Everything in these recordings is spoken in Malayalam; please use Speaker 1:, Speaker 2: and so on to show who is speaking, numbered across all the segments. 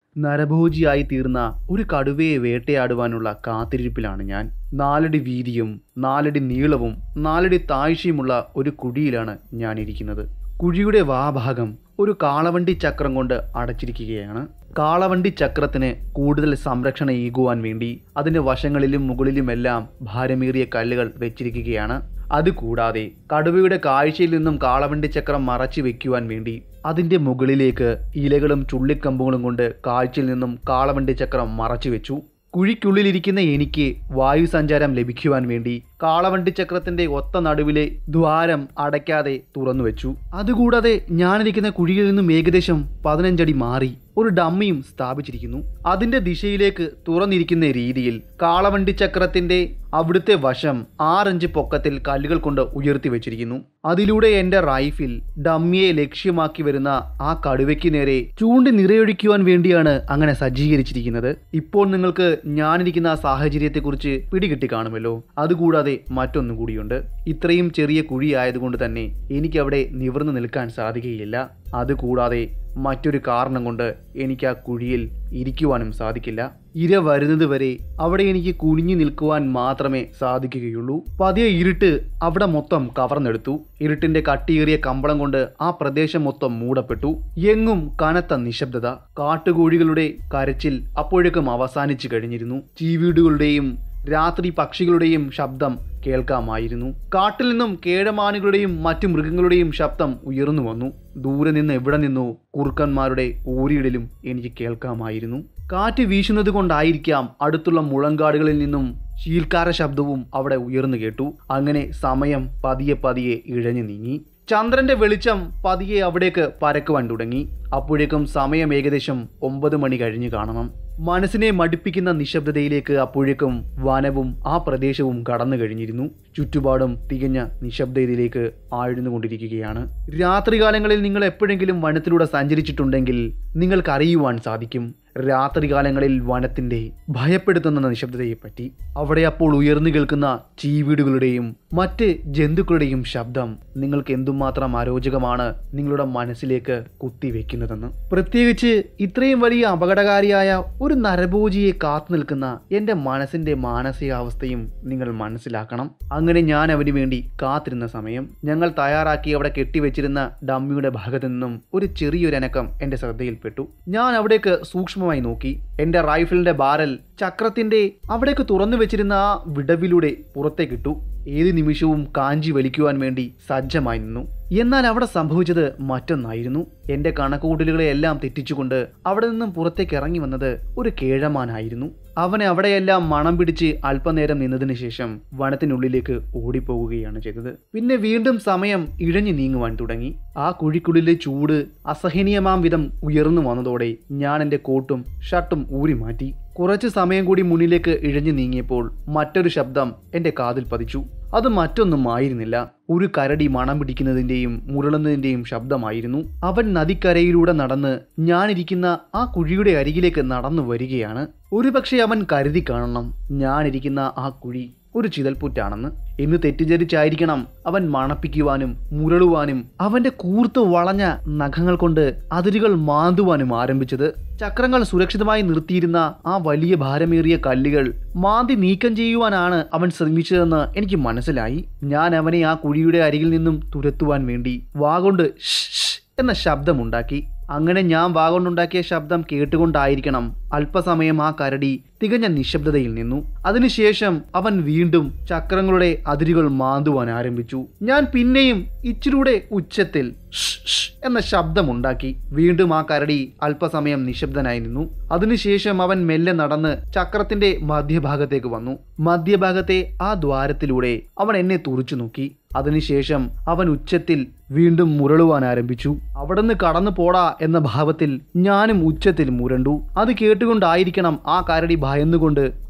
Speaker 1: നരഭോജിയായി തീർന്ന ഒരു കടുവയെ വേട്ടയാടുവാനുള്ള കാത്തിരിപ്പിലാണ് ഞാൻ നാലടി വീതിയും നാലടി നീളവും നാലടി താഴ്ചയുമുള്ള ഒരു കുഴിയിലാണ് ഞാൻ ഇരിക്കുന്നത് കുഴിയുടെ വാഭാഗം ഒരു കാളവണ്ടി ചക്രം കൊണ്ട് അടച്ചിരിക്കുകയാണ് കാളവണ്ടി ചക്രത്തിന് കൂടുതൽ സംരക്ഷണം ഈകുവാൻ വേണ്ടി അതിന്റെ വശങ്ങളിലും മുകളിലുമെല്ലാം ഭാരമേറിയ കല്ലുകൾ വെച്ചിരിക്കുകയാണ് അതുകൂടാതെ കടുവയുടെ കാഴ്ചയിൽ നിന്നും കാളവണ്ടി ചക്രം മറച്ചു വെക്കുവാൻ വേണ്ടി അതിന്റെ മുകളിലേക്ക് ഇലകളും ചുള്ളിക്കമ്പുകളും കൊണ്ട് കാഴ്ചയിൽ നിന്നും കാളവണ്ടി ചക്രം മറച്ചു വെച്ചു കുഴിക്കുള്ളിലിരിക്കുന്ന എനിക്ക് വായു സഞ്ചാരം ലഭിക്കുവാൻ വേണ്ടി കാളവണ്ടി ചക്രത്തിന്റെ ഒത്ത നടുവിലെ ദ്വാരം അടയ്ക്കാതെ തുറന്നു വെച്ചു അതുകൂടാതെ ഞാനിരിക്കുന്ന കുഴിയിൽ നിന്നും ഏകദേശം പതിനഞ്ചടി മാറി ഒരു ഡമ്മിയും സ്ഥാപിച്ചിരിക്കുന്നു അതിന്റെ ദിശയിലേക്ക് തുറന്നിരിക്കുന്ന രീതിയിൽ കാളവണ്ടി ചക്രത്തിന്റെ അവിടുത്തെ വശം ആറഞ്ച് പൊക്കത്തിൽ കല്ലുകൾ കൊണ്ട് ഉയർത്തി വെച്ചിരിക്കുന്നു അതിലൂടെ എന്റെ റൈഫിൽ ഡമ്മിയെ ലക്ഷ്യമാക്കി വരുന്ന ആ കടുവയ്ക്ക് നേരെ ചൂണ്ടി നിറയൊഴിക്കുവാൻ വേണ്ടിയാണ് അങ്ങനെ സജ്ജീകരിച്ചിരിക്കുന്നത് ഇപ്പോൾ നിങ്ങൾക്ക് ഞാനിരിക്കുന്ന ആ സാഹചര്യത്തെക്കുറിച്ച് പിടികിട്ടി കാണുമല്ലോ അതുകൂടാതെ മറ്റൊന്നും കൂടിയുണ്ട് ഇത്രയും ചെറിയ കുഴിയായതുകൊണ്ട് തന്നെ എനിക്കവിടെ നിവർന്നു നിൽക്കാൻ സാധിക്കുകയില്ല അതുകൂടാതെ മറ്റൊരു കാരണം കൊണ്ട് എനിക്ക് ആ കുഴിയിൽ ഇരിക്കുവാനും സാധിക്കില്ല ഇര വരുന്നത് വരെ അവിടെ എനിക്ക് കുനിഞ്ഞു നിൽക്കുവാൻ മാത്രമേ സാധിക്കുകയുള്ളൂ പതിയെ ഇരുട്ട് അവിടെ മൊത്തം കവർന്നെടുത്തു ഇരുട്ടിന്റെ കട്ടിയേറിയ കമ്പളം കൊണ്ട് ആ പ്രദേശം മൊത്തം മൂടപ്പെട്ടു എങ്ങും കനത്ത നിശബ്ദത കാട്ടുകോഴികളുടെ കരച്ചിൽ അപ്പോഴേക്കും അവസാനിച്ചു കഴിഞ്ഞിരുന്നു ചീവീടുകളുടെയും രാത്രി പക്ഷികളുടെയും ശബ്ദം കേൾക്കാമായിരുന്നു കാട്ടിൽ നിന്നും കേഴമാനുകളുടെയും മറ്റു മൃഗങ്ങളുടെയും ശബ്ദം ഉയർന്നു വന്നു ദൂരെ നിന്ന് എവിടെ നിന്നോ കുറുക്കന്മാരുടെ ഓരിയിടലും എനിക്ക് കേൾക്കാമായിരുന്നു കാറ്റ് വീശുന്നത് കൊണ്ടായിരിക്കാം അടുത്തുള്ള മുളങ്കാടുകളിൽ നിന്നും ശീൽക്കാര ശബ്ദവും അവിടെ ഉയർന്നു കേട്ടു അങ്ങനെ സമയം പതിയെ പതിയെ ഇഴഞ്ഞു നീങ്ങി ചന്ദ്രന്റെ വെളിച്ചം പതിയെ അവിടേക്ക് പരക്കുവാൻ തുടങ്ങി അപ്പോഴേക്കും സമയം ഏകദേശം ഒമ്പത് മണി കഴിഞ്ഞു കാണണം മനസ്സിനെ മടുപ്പിക്കുന്ന നിശബ്ദതയിലേക്ക് അപ്പോഴേക്കും വനവും ആ പ്രദേശവും കടന്നു കഴിഞ്ഞിരുന്നു ചുറ്റുപാടും തികഞ്ഞ നിശബ്ദതയിലേക്ക് ആഴ്ന്നുകൊണ്ടിരിക്കുകയാണ് രാത്രികാലങ്ങളിൽ നിങ്ങൾ എപ്പോഴെങ്കിലും വനത്തിലൂടെ സഞ്ചരിച്ചിട്ടുണ്ടെങ്കിൽ നിങ്ങൾക്കറിയുവാൻ സാധിക്കും രാത്രികാലങ്ങളിൽ വനത്തിന്റെ ഭയപ്പെടുത്തുന്ന നിശബ്ദതയെപ്പറ്റി അവിടെ അപ്പോൾ ഉയർന്നു കേൾക്കുന്ന ചീവീടുകളുടെയും മറ്റ് ജന്തുക്കളുടെയും ശബ്ദം നിങ്ങൾക്ക് എന്തുമാത്രം അരോചകമാണ് നിങ്ങളുടെ മനസ്സിലേക്ക് കുത്തിവെക്കുന്നതെന്ന് പ്രത്യേകിച്ച് ഇത്രയും വലിയ അപകടകാരിയായ ഒരു നരഭോജിയെ കാത്തു നിൽക്കുന്ന എൻ്റെ മനസ്സിന്റെ മാനസികാവസ്ഥയും നിങ്ങൾ മനസ്സിലാക്കണം അങ്ങനെ ഞാൻ അവന് വേണ്ടി കാത്തിരുന്ന സമയം ഞങ്ങൾ തയ്യാറാക്കി അവിടെ കെട്ടിവെച്ചിരുന്ന ഡമ്മിയുടെ ഭാഗത്തു നിന്നും ഒരു ചെറിയൊരനക്കം എൻ്റെ ശ്രദ്ധയിൽപ്പെട്ടു ഞാൻ അവിടേക്ക് സൂക്ഷ്മമായി നോക്കി എൻ്റെ റൈഫിളിന്റെ ബാരൽ ചക്രത്തിന്റെ അവിടേക്ക് തുറന്നു വെച്ചിരുന്ന ആ വിടവിലൂടെ പുറത്തേക്കിട്ടു ഏത് നിമിഷവും കാഞ്ചി വലിക്കുവാൻ വേണ്ടി സജ്ജമായി നിന്നു എന്നാൽ അവിടെ സംഭവിച്ചത് മറ്റൊന്നായിരുന്നു എന്റെ കണക്കുകൂട്ടലുകളെ എല്ലാം തെറ്റിച്ചുകൊണ്ട് അവിടെ നിന്നും പുറത്തേക്ക് ഇറങ്ങി വന്നത് ഒരു കേഴമാനായിരുന്നു അവനെ അവിടെയെല്ലാം മണം പിടിച്ച് അല്പനേരം നിന്നതിന് ശേഷം വനത്തിനുള്ളിലേക്ക് ഓടിപ്പോവുകയാണ് ചെയ്തത് പിന്നെ വീണ്ടും സമയം ഇഴഞ്ഞു നീങ്ങുവാൻ തുടങ്ങി ആ കുഴിക്കുള്ളിലെ ചൂട് അസഹനീയമാം വിധം ഉയർന്നു വന്നതോടെ ഞാൻ എൻ്റെ കോട്ടും ഷർട്ടും ഊരി മാറ്റി കുറച്ച് സമയം കൂടി മുന്നിലേക്ക് ഇഴഞ്ഞു നീങ്ങിയപ്പോൾ മറ്റൊരു ശബ്ദം എൻ്റെ കാതിൽ പതിച്ചു അത് മറ്റൊന്നും ആയിരുന്നില്ല ഒരു കരടി മണം പിടിക്കുന്നതിൻ്റെയും മുരളുന്നതിൻ്റെയും ശബ്ദമായിരുന്നു അവൻ നദിക്കരയിലൂടെ നടന്ന് ഞാനിരിക്കുന്ന ആ കുഴിയുടെ അരികിലേക്ക് നടന്നു വരികയാണ് ഒരുപക്ഷെ അവൻ കരുതി കാണണം ഞാനിരിക്കുന്ന ആ കുഴി ഒരു ചിതൽപ്പുറ്റാണെന്ന് എന്ന് തെറ്റിദ്ധരിച്ചായിരിക്കണം അവൻ മണപ്പിക്കുവാനും മുരളുവാനും അവന്റെ കൂർത്ത് വളഞ്ഞ നഖങ്ങൾ കൊണ്ട് അതിരുകൾ മാന്തുവാനും ആരംഭിച്ചത് ചക്രങ്ങൾ സുരക്ഷിതമായി നിർത്തിയിരുന്ന ആ വലിയ ഭാരമേറിയ കല്ലുകൾ മാന്തി നീക്കം ചെയ്യുവാനാണ് അവൻ ശ്രമിച്ചതെന്ന് എനിക്ക് മനസ്സിലായി ഞാൻ അവനെ ആ കുഴിയുടെ അരികിൽ നിന്നും തുരത്തുവാൻ വേണ്ടി വാഗൊണ്ട് ഷ് ഷ് എന്ന ശബ്ദമുണ്ടാക്കി അങ്ങനെ ഞാൻ വാഗൊണ്ടുണ്ടാക്കിയ ശബ്ദം കേട്ടുകൊണ്ടായിരിക്കണം അല്പസമയം ആ കരടി തികഞ്ഞ നിശബ്ദതയിൽ നിന്നു അതിനുശേഷം അവൻ വീണ്ടും ചക്രങ്ങളുടെ അതിരുകൾ മാന്തുവാൻ ആരംഭിച്ചു ഞാൻ പിന്നെയും ഇച്ചിലൂടെ ഉച്ചത്തിൽ ഷ് ഷ് എന്ന ശബ്ദമുണ്ടാക്കി വീണ്ടും ആ കരടി അല്പസമയം നിശബ്ദനായി നിന്നു അതിനുശേഷം അവൻ മെല്ലെ നടന്ന് ചക്രത്തിന്റെ മധ്യഭാഗത്തേക്ക് വന്നു മധ്യഭാഗത്തെ ആ ദ്വാരത്തിലൂടെ അവൻ എന്നെ തുറച്ചു നോക്കി അതിനുശേഷം അവൻ ഉച്ചത്തിൽ വീണ്ടും മുരളുവാൻ ആരംഭിച്ചു അവിടുന്ന് കടന്നു പോടാ എന്ന ഭാവത്തിൽ ഞാനും ഉച്ചത്തിൽ മുരണ്ടു അത് കേട്ടുകൊണ്ടായിരിക്കണം ആ കരടി ഭയന്നുകൊണ്ട്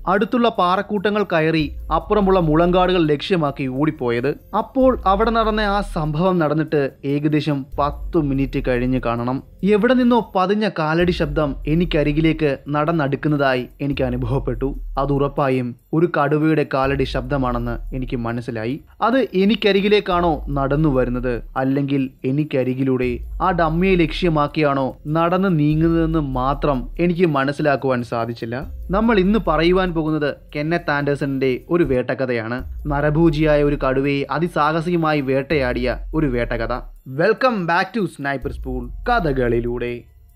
Speaker 1: അടുത്തുള്ള പാറക്കൂട്ടങ്ങൾ കയറി അപ്പുറമുള്ള മുളങ്കാടുകൾ ലക്ഷ്യമാക്കി ഓടിപ്പോയത് അപ്പോൾ അവിടെ നടന്ന ആ സംഭവം നടന്നിട്ട് ഏകദേശം പത്തു മിനിറ്റ് കഴിഞ്ഞ് കാണണം എവിടെ നിന്നോ പതിഞ്ഞ കാലടി ശബ്ദം എനിക്കരികിലേക്ക് നടന്നടുക്കുന്നതായി എനിക്ക് അനുഭവപ്പെട്ടു അത് ഉറപ്പായും ഒരു കടുവയുടെ കാലടി ശബ്ദമാണെന്ന് എനിക്ക് മനസ്സിലായി അത് എനിക്കരികിലേക്കാണോ നടന്നു വരുന്നത് അല്ലെങ്കിൽ എനിക്കരികിലൂടെ ആ ഡമ്മിയെ ലക്ഷ്യമാക്കിയാണോ നടന്ന് നീങ്ങുന്നതെന്ന് മാത്രം എനിക്ക് മനസ്സിലാക്കുവാൻ സാധിച്ചില്ല നമ്മൾ ഇന്ന് പറയുവാൻ പോകുന്നത് കെന്നത്ത് ആൻഡേഴ്സണിന്റെ ഒരു വേട്ടക്കഥയാണ് നരഭൂജിയായ ഒരു കടുവയെ അതിസാഹസികമായി വേട്ടയാടിയ ഒരു വേട്ടകഥ വെൽക്കം ബാക്ക് ടു സ്നൈപ്പർ സ്പൂൾ കഥകളിലൂടെ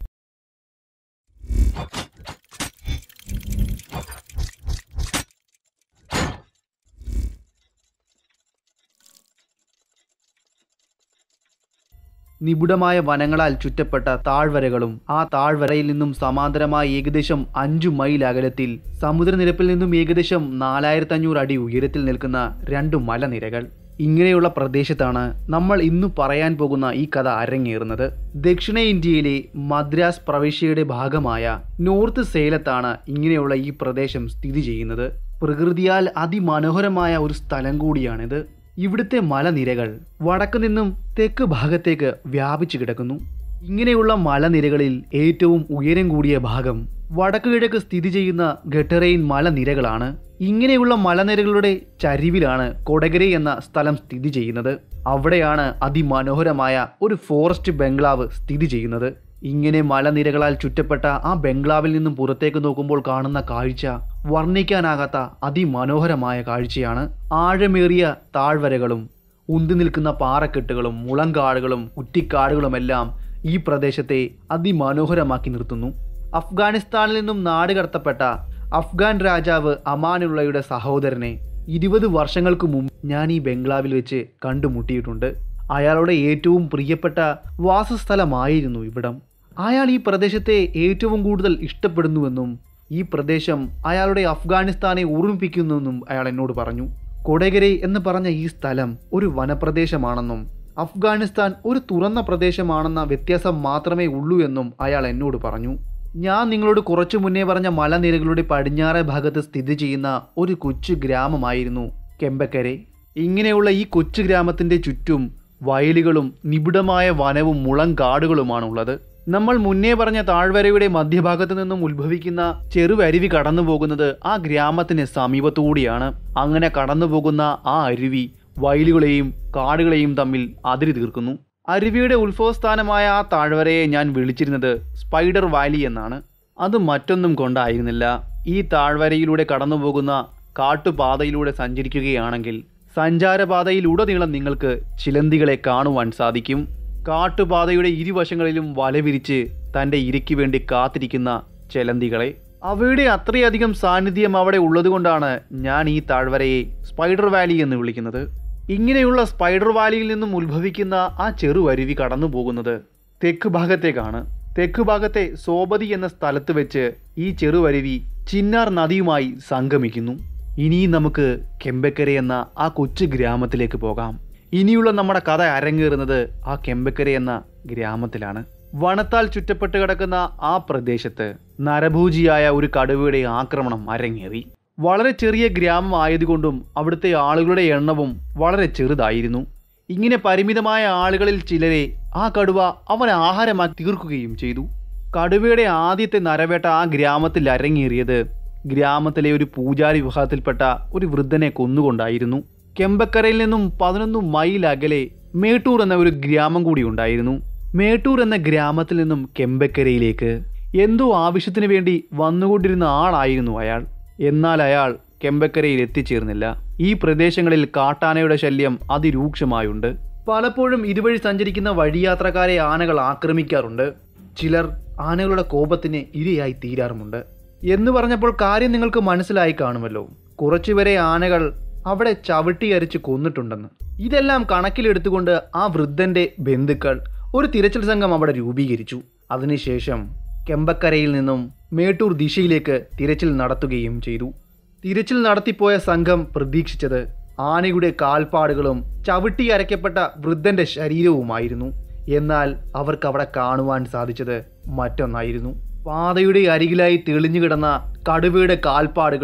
Speaker 1: നിബിഡമായ വനങ്ങളാൽ ചുറ്റപ്പെട്ട താഴ്വരകളും ആ താഴ്വരയിൽ നിന്നും സമാന്തരമായ ഏകദേശം അഞ്ചു മൈൽ അകലത്തിൽ സമുദ്രനിരപ്പിൽ നിന്നും ഏകദേശം നാലായിരത്തി അഞ്ഞൂറ് അടി ഉയരത്തിൽ നിൽക്കുന്ന രണ്ട് മലനിരകൾ ഇങ്ങനെയുള്ള പ്രദേശത്താണ് നമ്മൾ ഇന്ന് പറയാൻ പോകുന്ന ഈ കഥ അരങ്ങേറുന്നത് ദക്ഷിണ ഇന്ത്യയിലെ മദ്രാസ് പ്രവിശ്യയുടെ ഭാഗമായ നോർത്ത് സേലത്താണ് ഇങ്ങനെയുള്ള ഈ പ്രദേശം സ്ഥിതി ചെയ്യുന്നത് പ്രകൃതിയാൽ അതിമനോഹരമായ ഒരു സ്ഥലം കൂടിയാണിത് ഇവിടുത്തെ മലനിരകൾ വടക്കു നിന്നും തെക്ക് ഭാഗത്തേക്ക് വ്യാപിച്ചു കിടക്കുന്നു ഇങ്ങനെയുള്ള മലനിരകളിൽ ഏറ്റവും ഉയരം കൂടിയ ഭാഗം വടക്ക് കിഴക്ക് സ്ഥിതി ചെയ്യുന്ന ഗട്ടറൈൻ മലനിരകളാണ് ഇങ്ങനെയുള്ള മലനിരകളുടെ ചരിവിലാണ് കൊടകര എന്ന സ്ഥലം സ്ഥിതി ചെയ്യുന്നത് അവിടെയാണ് അതിമനോഹരമായ ഒരു ഫോറസ്റ്റ് ബംഗ്ലാവ് സ്ഥിതി ചെയ്യുന്നത് ഇങ്ങനെ മലനിരകളാൽ ചുറ്റപ്പെട്ട ആ ബംഗ്ലാവിൽ നിന്നും പുറത്തേക്ക് നോക്കുമ്പോൾ കാണുന്ന കാഴ്ച വർണ്ണിക്കാനാകാത്ത അതിമനോഹരമായ കാഴ്ചയാണ് ആഴമേറിയ താഴ്വരകളും ഉന്തി നിൽക്കുന്ന പാറക്കെട്ടുകളും മുളങ്കാടുകളും കുറ്റിക്കാടുകളുമെല്ലാം ഈ പ്രദേശത്തെ അതിമനോഹരമാക്കി നിർത്തുന്നു അഫ്ഗാനിസ്ഥാനിൽ നിന്നും നാടുകടത്തപ്പെട്ട അഫ്ഗാൻ രാജാവ് അമാനുള്ളയുടെ സഹോദരനെ ഇരുപത് വർഷങ്ങൾക്ക് മുമ്പ് ഞാൻ ഈ ബംഗ്ലാവിൽ വെച്ച് കണ്ടുമുട്ടിയിട്ടുണ്ട് അയാളുടെ ഏറ്റവും പ്രിയപ്പെട്ട വാസസ്ഥലമായിരുന്നു ഇവിടം അയാൾ ഈ പ്രദേശത്തെ ഏറ്റവും കൂടുതൽ ഇഷ്ടപ്പെടുന്നുവെന്നും ഈ പ്രദേശം അയാളുടെ അഫ്ഗാനിസ്ഥാനെ ഓർമ്മിപ്പിക്കുന്നുവെന്നും അയാൾ എന്നോട് പറഞ്ഞു കൊടകരെ എന്ന് പറഞ്ഞ ഈ സ്ഥലം ഒരു വനപ്രദേശമാണെന്നും അഫ്ഗാനിസ്ഥാൻ ഒരു തുറന്ന പ്രദേശമാണെന്ന വ്യത്യാസം മാത്രമേ ഉള്ളൂ എന്നും അയാൾ എന്നോട് പറഞ്ഞു ഞാൻ നിങ്ങളോട് കുറച്ചു മുന്നേ പറഞ്ഞ മലനിരകളുടെ പടിഞ്ഞാറേ ഭാഗത്ത് സ്ഥിതി ചെയ്യുന്ന ഒരു കൊച്ചു ഗ്രാമമായിരുന്നു കെമ്പക്കരെ ഇങ്ങനെയുള്ള ഈ കൊച്ചു ഗ്രാമത്തിന്റെ ചുറ്റും വയലുകളും നിബിഡമായ വനവും മുളങ്കാടുകളുമാണുള്ളത് നമ്മൾ മുന്നേ പറഞ്ഞ താഴ്വരയുടെ മധ്യഭാഗത്ത് നിന്നും ഉത്ഭവിക്കുന്ന ചെറുവരുവി കടന്നു പോകുന്നത് ആ ഗ്രാമത്തിന് സമീപത്തുകൂടിയാണ് അങ്ങനെ കടന്നു പോകുന്ന ആ അരുവി വയലുകളെയും കാടുകളെയും തമ്മിൽ അതിരി തീർക്കുന്നു അരുവിയുടെ ഉത്ഭവസ്ഥാനമായ ആ താഴ്വരയെ ഞാൻ വിളിച്ചിരുന്നത് സ്പൈഡർ വാലി എന്നാണ് അത് മറ്റൊന്നും കൊണ്ടായിരുന്നില്ല ഈ താഴ്വരയിലൂടെ കടന്നു പോകുന്ന കാട്ടുപാതയിലൂടെ സഞ്ചരിക്കുകയാണെങ്കിൽ സഞ്ചാരപാതയിലുടനീളം നിങ്ങൾക്ക് ചിലന്തികളെ കാണുവാൻ സാധിക്കും കാട്ടുപാതയുടെ ഇരുവശങ്ങളിലും വലവിരിച്ച് തൻ്റെ ഇരയ്ക്ക് വേണ്ടി കാത്തിരിക്കുന്ന ചിലന്തികളെ അവയുടെ അത്രയധികം സാന്നിധ്യം അവിടെ ഉള്ളതുകൊണ്ടാണ് ഞാൻ ഈ താഴ്വരയെ സ്പൈഡർ വാലി എന്ന് വിളിക്കുന്നത് ഇങ്ങനെയുള്ള സ്പൈഡർ വാലിയിൽ നിന്നും ഉത്ഭവിക്കുന്ന ആ ചെറുവരുവി കടന്നു പോകുന്നത് തെക്ക് ഭാഗത്തേക്കാണ് തെക്ക് ഭാഗത്തെ സോപതി എന്ന സ്ഥലത്ത് വെച്ച് ഈ ചെറുവരുവി ചിന്നാർ നദിയുമായി സംഗമിക്കുന്നു ഇനിയും നമുക്ക് കെമ്പക്കര എന്ന ആ കൊച്ചു ഗ്രാമത്തിലേക്ക് പോകാം ഇനിയുള്ള നമ്മുടെ കഥ അരങ്ങേറുന്നത് ആ കെമ്പക്കര എന്ന ഗ്രാമത്തിലാണ് വനത്താൽ ചുറ്റപ്പെട്ട് കിടക്കുന്ന ആ പ്രദേശത്ത് നരഭൂജിയായ ഒരു കടുവയുടെ ആക്രമണം അരങ്ങേറി വളരെ ചെറിയ ഗ്രാമം ആയതുകൊണ്ടും അവിടുത്തെ ആളുകളുടെ എണ്ണവും വളരെ ചെറുതായിരുന്നു ഇങ്ങനെ പരിമിതമായ ആളുകളിൽ ചിലരെ ആ കടുവ അവൻ ആഹാരമാക്കി തീർക്കുകയും ചെയ്തു കടുവയുടെ ആദ്യത്തെ നരവേട്ട ആ ഗ്രാമത്തിൽ അരങ്ങേറിയത് ഗ്രാമത്തിലെ ഒരു പൂജാരി വിഭാഗത്തിൽപ്പെട്ട ഒരു വൃദ്ധനെ കൊന്നുകൊണ്ടായിരുന്നു കെമ്പക്കരയിൽ നിന്നും പതിനൊന്ന് മൈൽ അകലെ മേട്ടൂർ എന്ന ഒരു ഗ്രാമം കൂടി ഉണ്ടായിരുന്നു മേട്ടൂർ എന്ന ഗ്രാമത്തിൽ നിന്നും കെമ്പക്കരയിലേക്ക് എന്തോ ആവശ്യത്തിന് വേണ്ടി വന്നുകൊണ്ടിരുന്ന ആളായിരുന്നു അയാൾ എന്നാൽ അയാൾ കെമ്പക്കരയിൽ എത്തിച്ചേർന്നില്ല ഈ പ്രദേശങ്ങളിൽ കാട്ടാനയുടെ ശല്യം അതിരൂക്ഷമായുണ്ട് പലപ്പോഴും ഇതുവഴി സഞ്ചരിക്കുന്ന വഴിയാത്രക്കാരെ ആനകൾ ആക്രമിക്കാറുണ്ട് ചിലർ ആനകളുടെ കോപത്തിന് ഇരയായി തീരാറുമുണ്ട് എന്ന് പറഞ്ഞപ്പോൾ കാര്യം നിങ്ങൾക്ക് മനസ്സിലായി കാണുമല്ലോ കുറച്ചുവരെ ആനകൾ അവിടെ ചവിട്ടി അരിച്ച് കൊന്നിട്ടുണ്ടെന്ന് ഇതെല്ലാം കണക്കിലെടുത്തുകൊണ്ട് ആ വൃദ്ധന്റെ ബന്ധുക്കൾ ഒരു തിരച്ചിൽ സംഘം അവിടെ രൂപീകരിച്ചു അതിനുശേഷം കെമ്പക്കരയിൽ നിന്നും മേട്ടൂർ ദിശയിലേക്ക് തിരച്ചിൽ നടത്തുകയും ചെയ്തു തിരച്ചിൽ നടത്തിപ്പോയ സംഘം പ്രതീക്ഷിച്ചത് ആനയുടെ കാൽപ്പാടുകളും ചവിട്ടി അരയ്ക്കപ്പെട്ട വൃദ്ധന്റെ ശരീരവുമായിരുന്നു എന്നാൽ അവർക്ക് അവിടെ കാണുവാൻ സാധിച്ചത് മറ്റൊന്നായിരുന്നു പാതയുടെ അരികിലായി തെളിഞ്ഞു കിടന്ന കടുവയുടെ കാൽപ്പാടുകളും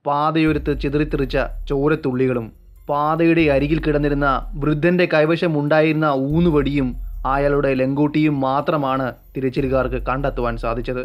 Speaker 1: പാതയൊരുത്ത് ചിതറിത്തെറിച്ച ചോരത്തുള്ളികളും പാതയുടെ അരികിൽ കിടന്നിരുന്ന വൃദ്ധന്റെ കൈവശം ഉണ്ടായിരുന്ന ഊന്നുവടിയും അയാളുടെ ലങ്കോട്ടിയും മാത്രമാണ് തിരച്ചിലുകാർക്ക് കണ്ടെത്തുവാൻ സാധിച്ചത്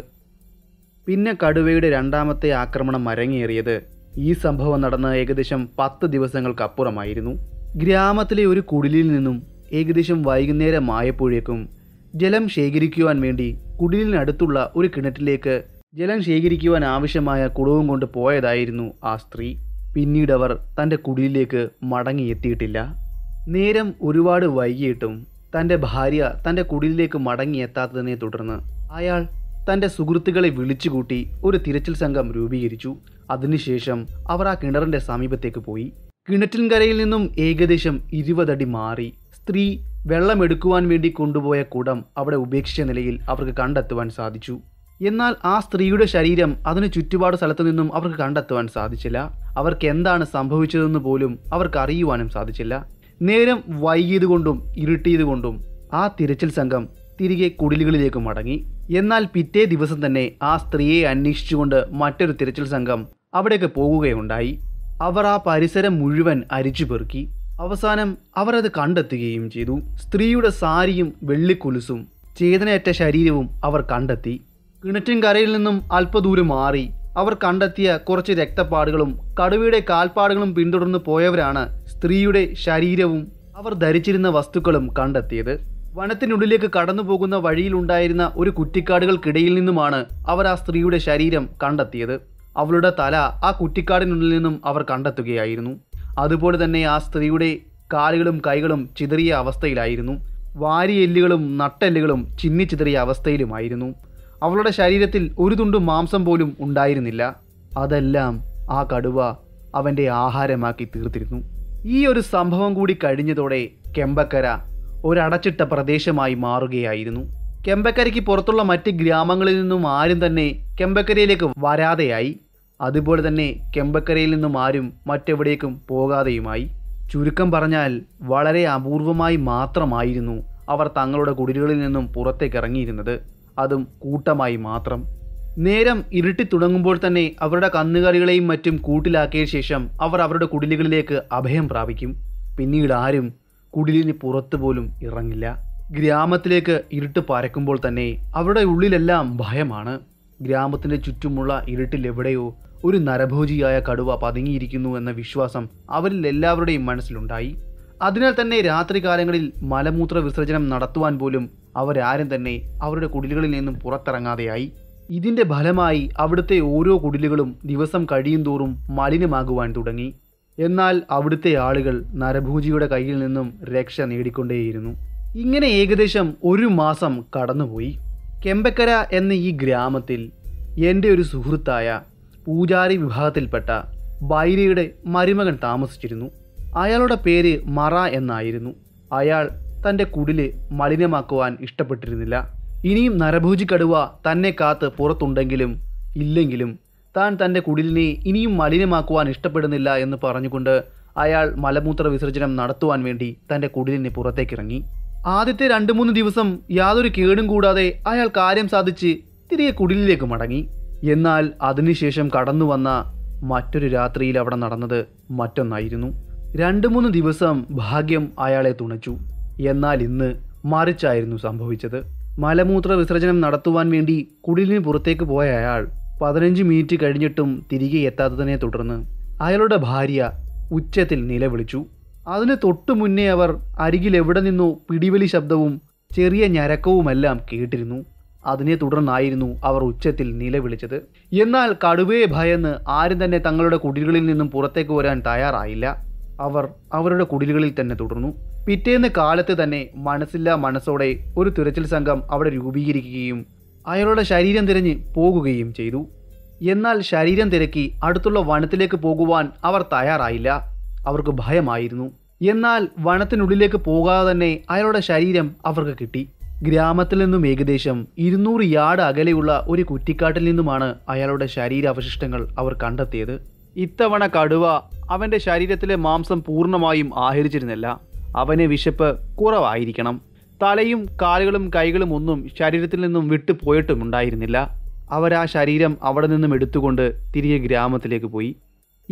Speaker 1: പിന്നെ കടുവയുടെ രണ്ടാമത്തെ ആക്രമണം അരങ്ങേറിയത് ഈ സംഭവം നടന്ന ഏകദേശം പത്ത് ദിവസങ്ങൾക്കപ്പുറമായിരുന്നു ഗ്രാമത്തിലെ ഒരു കുടിലിൽ നിന്നും ഏകദേശം വൈകുന്നേരമായപ്പോഴേക്കും ജലം ശേഖരിക്കുവാൻ വേണ്ടി കുടിലിനടുത്തുള്ള ഒരു കിണറ്റിലേക്ക് ജലം ശേഖരിക്കുവാൻ ആവശ്യമായ കുടവും കൊണ്ട് പോയതായിരുന്നു ആ സ്ത്രീ പിന്നീട് അവർ തൻ്റെ കുടിലിലേക്ക് മടങ്ങിയെത്തിയിട്ടില്ല നേരം ഒരുപാട് വൈകിയിട്ടും തൻ്റെ ഭാര്യ തൻ്റെ കുടിലിലേക്ക് മടങ്ങിയെത്താത്തതിനെ തുടർന്ന് അയാൾ തൻ്റെ സുഹൃത്തുക്കളെ വിളിച്ചുകൂട്ടി ഒരു തിരച്ചിൽ സംഘം രൂപീകരിച്ചു അതിനുശേഷം അവർ ആ കിണറിൻ്റെ സമീപത്തേക്ക് പോയി കിണറ്റിൻകരയിൽ നിന്നും ഏകദേശം ഇരുപതടി മാറി സ്ത്രീ വെള്ളമെടുക്കുവാൻ വേണ്ടി കൊണ്ടുപോയ കുടം അവിടെ ഉപേക്ഷിച്ച നിലയിൽ അവർക്ക് കണ്ടെത്തുവാൻ സാധിച്ചു എന്നാൽ ആ സ്ത്രീയുടെ ശരീരം അതിന് ചുറ്റുപാട് സ്ഥലത്തു നിന്നും അവർക്ക് കണ്ടെത്തുവാൻ സാധിച്ചില്ല അവർക്ക് എന്താണ് സംഭവിച്ചതെന്ന് പോലും അവർക്ക് അറിയുവാനും സാധിച്ചില്ല നേരം വൈകിയതുകൊണ്ടും ഇരുട്ടിയതുകൊണ്ടും ആ തിരച്ചിൽ സംഘം തിരികെ കുടിലുകളിലേക്ക് മടങ്ങി എന്നാൽ പിറ്റേ ദിവസം തന്നെ ആ സ്ത്രീയെ അന്വേഷിച്ചുകൊണ്ട് മറ്റൊരു തിരച്ചിൽ സംഘം അവിടേക്ക് പോകുകയുണ്ടായി അവർ ആ പരിസരം മുഴുവൻ അരിച്ചു പെറുക്കി അവസാനം അവർ അത് കണ്ടെത്തുകയും ചെയ്തു സ്ത്രീയുടെ സാരിയും വെള്ളിക്കുലുസും ചേതനയറ്റ ശരീരവും അവർ കണ്ടെത്തി കിണറ്റിൻ കരയിൽ നിന്നും അല്പദൂരം മാറി അവർ കണ്ടെത്തിയ കുറച്ച് രക്തപ്പാടുകളും കടുവയുടെ കാൽപ്പാടുകളും പിന്തുടർന്ന് പോയവരാണ് സ്ത്രീയുടെ ശരീരവും അവർ ധരിച്ചിരുന്ന വസ്തുക്കളും കണ്ടെത്തിയത് വനത്തിനുള്ളിലേക്ക് കടന്നു പോകുന്ന വഴിയിലുണ്ടായിരുന്ന ഒരു കുറ്റിക്കാടുകൾക്കിടയിൽ നിന്നുമാണ് അവർ ആ സ്ത്രീയുടെ ശരീരം കണ്ടെത്തിയത് അവളുടെ തല ആ കുറ്റിക്കാടിനുള്ളിൽ നിന്നും അവർ കണ്ടെത്തുകയായിരുന്നു അതുപോലെ തന്നെ ആ സ്ത്രീയുടെ കാലുകളും കൈകളും ചിതറിയ അവസ്ഥയിലായിരുന്നു വാരിയെല്ലുകളും നട്ടെല്ലുകളും ചിന്നിച്ചിതറിയ അവസ്ഥയിലുമായിരുന്നു അവളുടെ ശരീരത്തിൽ ഒരു തുണ്ട് മാംസം പോലും ഉണ്ടായിരുന്നില്ല അതെല്ലാം ആ കടുവ അവൻ്റെ ആഹാരമാക്കി തീർത്തിരുന്നു ഈ ഒരു സംഭവം കൂടി കഴിഞ്ഞതോടെ കെമ്പക്കര ഒരടച്ചിട്ട പ്രദേശമായി മാറുകയായിരുന്നു കെമ്പക്കരയ്ക്ക് പുറത്തുള്ള മറ്റ് ഗ്രാമങ്ങളിൽ നിന്നും ആരും തന്നെ കെമ്പക്കരയിലേക്ക് വരാതെയായി അതുപോലെ തന്നെ കെമ്പക്കരയിൽ നിന്നും ആരും മറ്റെവിടേക്കും പോകാതെയുമായി ചുരുക്കം പറഞ്ഞാൽ വളരെ അപൂർവമായി മാത്രമായിരുന്നു അവർ തങ്ങളുടെ കുടിലുകളിൽ നിന്നും പുറത്തേക്ക് ഇറങ്ങിയിരുന്നത് അതും കൂട്ടമായി മാത്രം നേരം ഇരുട്ടി തുടങ്ങുമ്പോൾ തന്നെ അവരുടെ കന്നുകാലികളെയും മറ്റും കൂട്ടിലാക്കിയ ശേഷം അവർ അവരുടെ കുടിലുകളിലേക്ക് അഭയം പ്രാപിക്കും പിന്നീട് ആരും കുടിലിന് പുറത്തു പോലും ഇറങ്ങില്ല ഗ്രാമത്തിലേക്ക് ഇരുട്ട് പരക്കുമ്പോൾ തന്നെ അവരുടെ ഉള്ളിലെല്ലാം ഭയമാണ് ഗ്രാമത്തിൻ്റെ ചുറ്റുമുള്ള ഇരുട്ടിൽ എവിടെയോ ഒരു നരഭോജിയായ കടുവ പതുങ്ങിയിരിക്കുന്നു എന്ന വിശ്വാസം അവരിൽ എല്ലാവരുടെയും മനസ്സിലുണ്ടായി അതിനാൽ തന്നെ രാത്രികാലങ്ങളിൽ മലമൂത്ര വിസർജനം നടത്തുവാൻ പോലും അവരാരും തന്നെ അവരുടെ കുടിലുകളിൽ നിന്നും പുറത്തിറങ്ങാതെയായി ഇതിന്റെ ഫലമായി അവിടുത്തെ ഓരോ കുടിലുകളും ദിവസം കഴിയുന്തോറും മലിനമാകുവാൻ തുടങ്ങി എന്നാൽ അവിടുത്തെ ആളുകൾ നരഭൂജിയുടെ കയ്യിൽ നിന്നും രക്ഷ നേടിക്കൊണ്ടേയിരുന്നു ഇങ്ങനെ ഏകദേശം ഒരു മാസം കടന്നുപോയി കെമ്പക്കര എന്ന ഈ ഗ്രാമത്തിൽ എൻ്റെ ഒരു സുഹൃത്തായ പൂജാരി വിഭാഗത്തിൽപ്പെട്ട ബൈരയുടെ മരുമകൻ താമസിച്ചിരുന്നു അയാളുടെ പേര് മറ എന്നായിരുന്നു അയാൾ തൻ്റെ കുടില് മലിനമാക്കുവാൻ ഇഷ്ടപ്പെട്ടിരുന്നില്ല ഇനിയും നരഭൂജി കടുവ തന്നെ കാത്ത് പുറത്തുണ്ടെങ്കിലും ഇല്ലെങ്കിലും താൻ തൻ്റെ കുടിലിനെ ഇനിയും മലിനമാക്കുവാൻ ഇഷ്ടപ്പെടുന്നില്ല എന്ന് പറഞ്ഞുകൊണ്ട് അയാൾ മലമൂത്ര വിസർജനം നടത്തുവാൻ വേണ്ടി തൻ്റെ കുടിലിന് പുറത്തേക്കിറങ്ങി ആദ്യത്തെ രണ്ട് മൂന്ന് ദിവസം യാതൊരു കേടും കൂടാതെ അയാൾ കാര്യം സാധിച്ച് തിരികെ കുടിലിലേക്ക് മടങ്ങി എന്നാൽ അതിനുശേഷം കടന്നു വന്ന മറ്റൊരു രാത്രിയിൽ അവിടെ നടന്നത് മറ്റൊന്നായിരുന്നു രണ്ട് മൂന്ന് ദിവസം ഭാഗ്യം അയാളെ തുണച്ചു എന്നാൽ ഇന്ന് മറിച്ചായിരുന്നു സംഭവിച്ചത് മലമൂത്ര വിസർജനം നടത്തുവാൻ വേണ്ടി കുടിലിന് പുറത്തേക്ക് പോയ അയാൾ പതിനഞ്ച് മിനിറ്റ് കഴിഞ്ഞിട്ടും തിരികെ എത്താത്തതിനെ തുടർന്ന് അയാളുടെ ഭാര്യ ഉച്ചത്തിൽ നിലവിളിച്ചു അതിന് തൊട്ടു മുന്നേ അവർ അരികിൽ എവിടെ നിന്നോ പിടിവലി ശബ്ദവും ചെറിയ ഞരക്കവുമെല്ലാം കേട്ടിരുന്നു അതിനെ തുടർന്നായിരുന്നു അവർ ഉച്ചത്തിൽ നിലവിളിച്ചത് എന്നാൽ കടുവയെ ഭയന്ന് ആരും തന്നെ തങ്ങളുടെ കുടിലുകളിൽ നിന്നും പുറത്തേക്ക് വരാൻ തയ്യാറായില്ല അവർ അവരുടെ കുടിലുകളിൽ തന്നെ തുടർന്നു പിറ്റേന്ന് കാലത്ത് തന്നെ മനസ്സില്ലാ മനസ്സോടെ ഒരു തിരച്ചിൽ സംഘം അവിടെ രൂപീകരിക്കുകയും അയാളുടെ ശരീരം തിരഞ്ഞ് പോകുകയും ചെയ്തു എന്നാൽ ശരീരം തിരക്കി അടുത്തുള്ള വനത്തിലേക്ക് പോകുവാൻ അവർ തയ്യാറായില്ല അവർക്ക് ഭയമായിരുന്നു എന്നാൽ വനത്തിനുള്ളിലേക്ക് പോകാതെ തന്നെ അയാളുടെ ശരീരം അവർക്ക് കിട്ടി ഗ്രാമത്തിൽ നിന്നും ഏകദേശം ഇരുന്നൂറ് യാർഡ് അകലെയുള്ള ഒരു കുറ്റിക്കാട്ടിൽ നിന്നുമാണ് അയാളുടെ ശരീരാവശിഷ്ടങ്ങൾ അവർ കണ്ടെത്തിയത് ഇത്തവണ കടുവ അവന്റെ ശരീരത്തിലെ മാംസം പൂർണ്ണമായും ആഹരിച്ചിരുന്നില്ല അവന് വിശപ്പ് കുറവായിരിക്കണം തലയും കാലുകളും കൈകളും ഒന്നും ശരീരത്തിൽ നിന്നും വിട്ടു പോയിട്ടും ഉണ്ടായിരുന്നില്ല അവരാ ശരീരം അവിടെ നിന്നും എടുത്തുകൊണ്ട് തിരികെ ഗ്രാമത്തിലേക്ക് പോയി